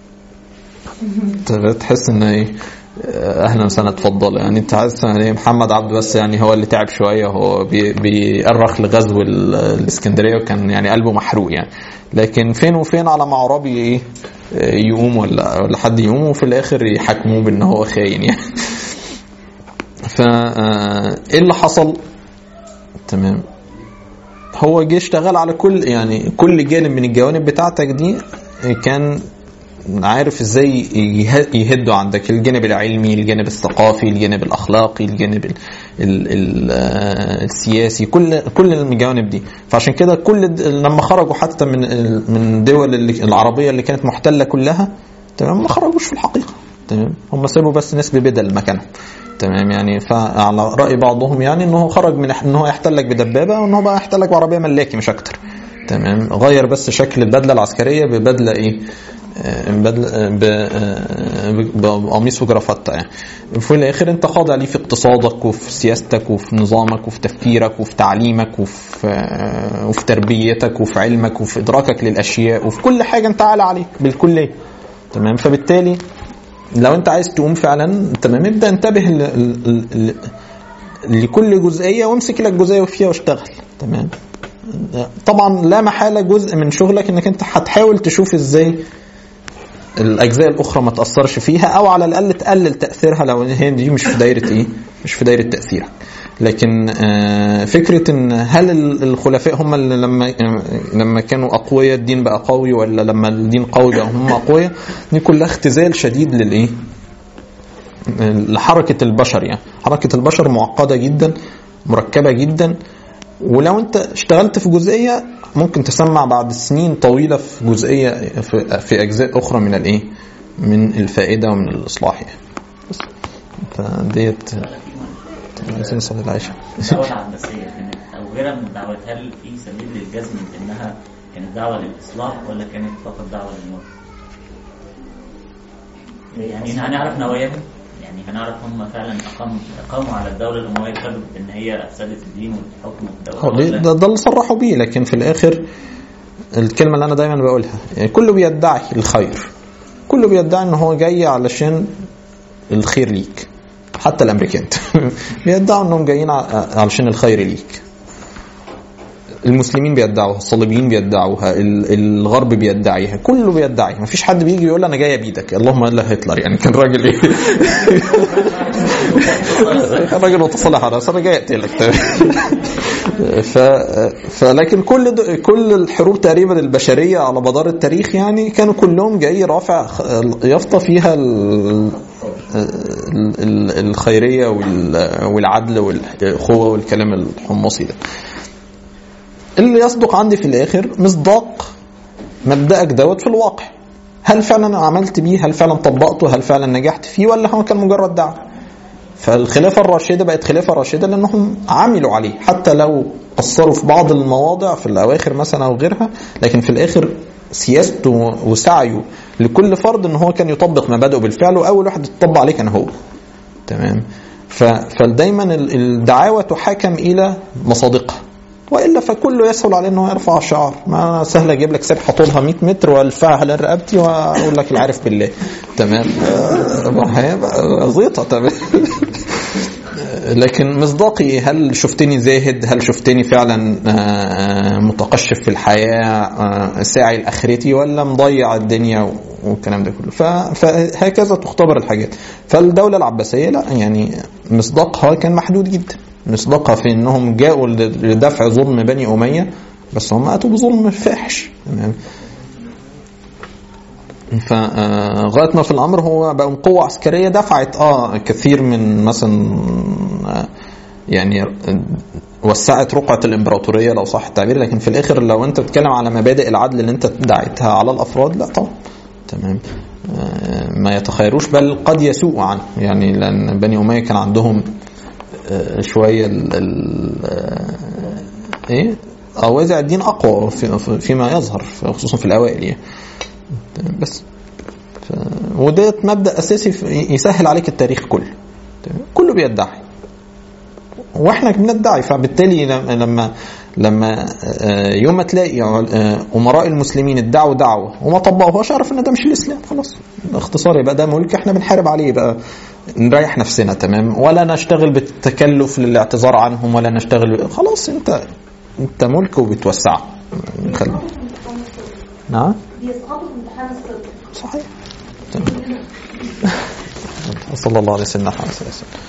S1: تحس ان ايه اهلا وسهلا اتفضل يعني انت عايز يعني محمد عبد بس يعني هو اللي تعب شويه هو بي- بيأرخ لغزو ال- الاسكندريه وكان يعني قلبه محروق يعني لكن فين وفين على ما عرابي ايه يقوم ولا ولا حد يقوم وفي الاخر يحاكموه بان هو خاين يعني فا آه، ايه اللي حصل تمام هو جه اشتغل على كل يعني كل جانب من الجوانب بتاعتك دي كان عارف ازاي يه- يهدوا عندك الجانب العلمي الجانب الثقافي الجانب الاخلاقي الجانب ال ال ال آه، السياسي كل كل الجوانب دي فعشان كده كل د- لما خرجوا حتى من ال- من الدول اللي- العربيه اللي كانت محتله كلها تمام ما خرجوش في الحقيقه تمام هم سابوا بس نسبه بدل مكانهم تمام يعني فعلى راي بعضهم يعني ان هو خرج من ان هو يحتلك بدبابه وان هو بقى يحتلك بعربيه ملاكي مش اكتر تمام غير بس شكل البدله العسكريه ببدله ايه آه، بدل آه، ب- آه، ب- بقميص وجرافته يعني في الاخر انت خاضع ليه في اقتصادك وفي سياستك وفي نظامك وفي تفكيرك وفي تعليمك وفي آه، وفي تربيتك وفي علمك وفي ادراكك للاشياء وفي كل حاجه انت عالي عليك بالكليه تمام فبالتالي لو انت عايز تقوم فعلا تمام ابدا انتبه ل... ل... ل... لكل جزئيه وامسك لك جزئيه فيها واشتغل تمام طبعا لا محاله جزء من شغلك انك انت هتحاول تشوف ازاي الاجزاء الاخرى ما تاثرش فيها او على الاقل تقلل تاثيرها لو هي دي مش في دايره ايه مش في دايره تاثيرك لكن آه، فكره ان هل ال- الخلفاء هم اللي لما لما كانوا اقوياء الدين بقى قوي ولا لما الدين قوي بقى هم اقوياء دي كلها اختزال شديد للايه لحركه البشر يعني حركه البشر معقده جدا مركبه جدا ولو انت اشتغلت في جزئيه ممكن تسمع بعد سنين طويله في جزئيه في, في اجزاء اخرى من الايه من الفائده ومن الاصلاح يعني بس فديت عايزين نصلي العشاء
S2: الدعوة العباسية كانت أو غيرها من الدعوات هل في سبيل للجزم بأنها كانت دعوة للإصلاح ولا كانت فقط دعوة للموت؟ يعني هنعرف نواياهم يعني هنعرف هم فعلا أقاموا أقاموا على الدولة الأموية بسبب إن هي أفسدت الدين والحكم في
S1: اه
S2: الدولة
S1: دي-
S2: ولا-
S1: ده, ده اللي صرحوا بيه لكن في الاخر الكلمه اللي انا دايما بقولها يعني كله بيدعي الخير كله بيدعي ان هو جاي علشان الخير ليك حتى الامريكان بيدعوا انهم جايين ع- علشان الخير ليك المسلمين بيدعوها الصليبيين بيدعوها ال- الغرب بيدعيها كله بيدعي ما فيش حد بيجي يقول انا جاي بيدك اللهم الا هتلر يعني كان راجل ايه كان راجل متصالح على انا جاي اقتلك ف... فلكن كل د... كل الحروب تقريبا البشريه على مدار التاريخ يعني كانوا كلهم جاي رافع خ- يافطه فيها ال... ال- ال- الخيريه وال... والعدل والاخوه والكلام الحمصي ده اللي يصدق عندي في الاخر مصداق مبدأك دوت في الواقع هل فعلا عملت بيه هل فعلا طبقته هل فعلا نجحت فيه ولا هو كان مجرد دعوه فالخلافة الراشدة بقت خلافة راشدة لأنهم عملوا عليه حتى لو قصروا في بعض المواضع في الأواخر مثلا أو غيرها لكن في الآخر سياسته وسعيه لكل فرد ان هو كان يطبق مبادئه بالفعل واول واحد يتطبق عليه كان هو تمام ف- فدايما ال- الدعاوى تحاكم الى مصادقها والا فكله يسهل عليه انه يرفع شعار ما سهل اجيب لك سبحه طولها 100 متر والفها على رقبتي واقول لك العارف بالله تمام آه، ما هي بقى زيطه تمام لكن مصداقي هل شفتني زاهد هل شفتني فعلا آه، متقشف في الحياة آه، ساعي لآخرتي ولا مضيع الدنيا والكلام ده كله ف- فهكذا تختبر الحاجات فالدولة العباسية لا يعني مصداقها كان محدود جدا مصداقها في انهم جاءوا لدفع ظلم بني أمية بس هم أتوا بظلم فاحش تمام فغايه ما في الامر هو بقى قوه عسكريه دفعت اه كثير من مثلا آه، يعني وسعت رقعة الإمبراطورية لو صح التعبير لكن في الآخر لو أنت بتتكلم على مبادئ العدل اللي أنت دعيتها على الأفراد لا طبعا تمام آه، ما يتخيروش بل قد يسوء عنه يعني لأن بني أمية كان عندهم آه، شوية ال ال آه، إيه أوازع الدين أقوى في في- فيما يظهر خصوصا في الأوائل يعني بس ف- وده مبدأ أساسي في- يسهل عليك التاريخ كله تمام؟ كله بيدعي واحنا بندعي فبالتالي لم- لما لما آه، يوم ما تلاقي آه، امراء المسلمين ادعوا دعوه وما طبقوهاش اعرف ان ده مش الاسلام خلاص باختصار يبقى ده ملك احنا بنحارب عليه يبقى نريح نفسنا تمام ولا نشتغل بالتكلف للاعتذار عنهم ولا نشتغل خلاص انت انت ملك وبتوسعه خل... نعم
S3: بيسقطوا في امتحان الصدق
S1: صحيح تمام. صلى الله عليه وسلم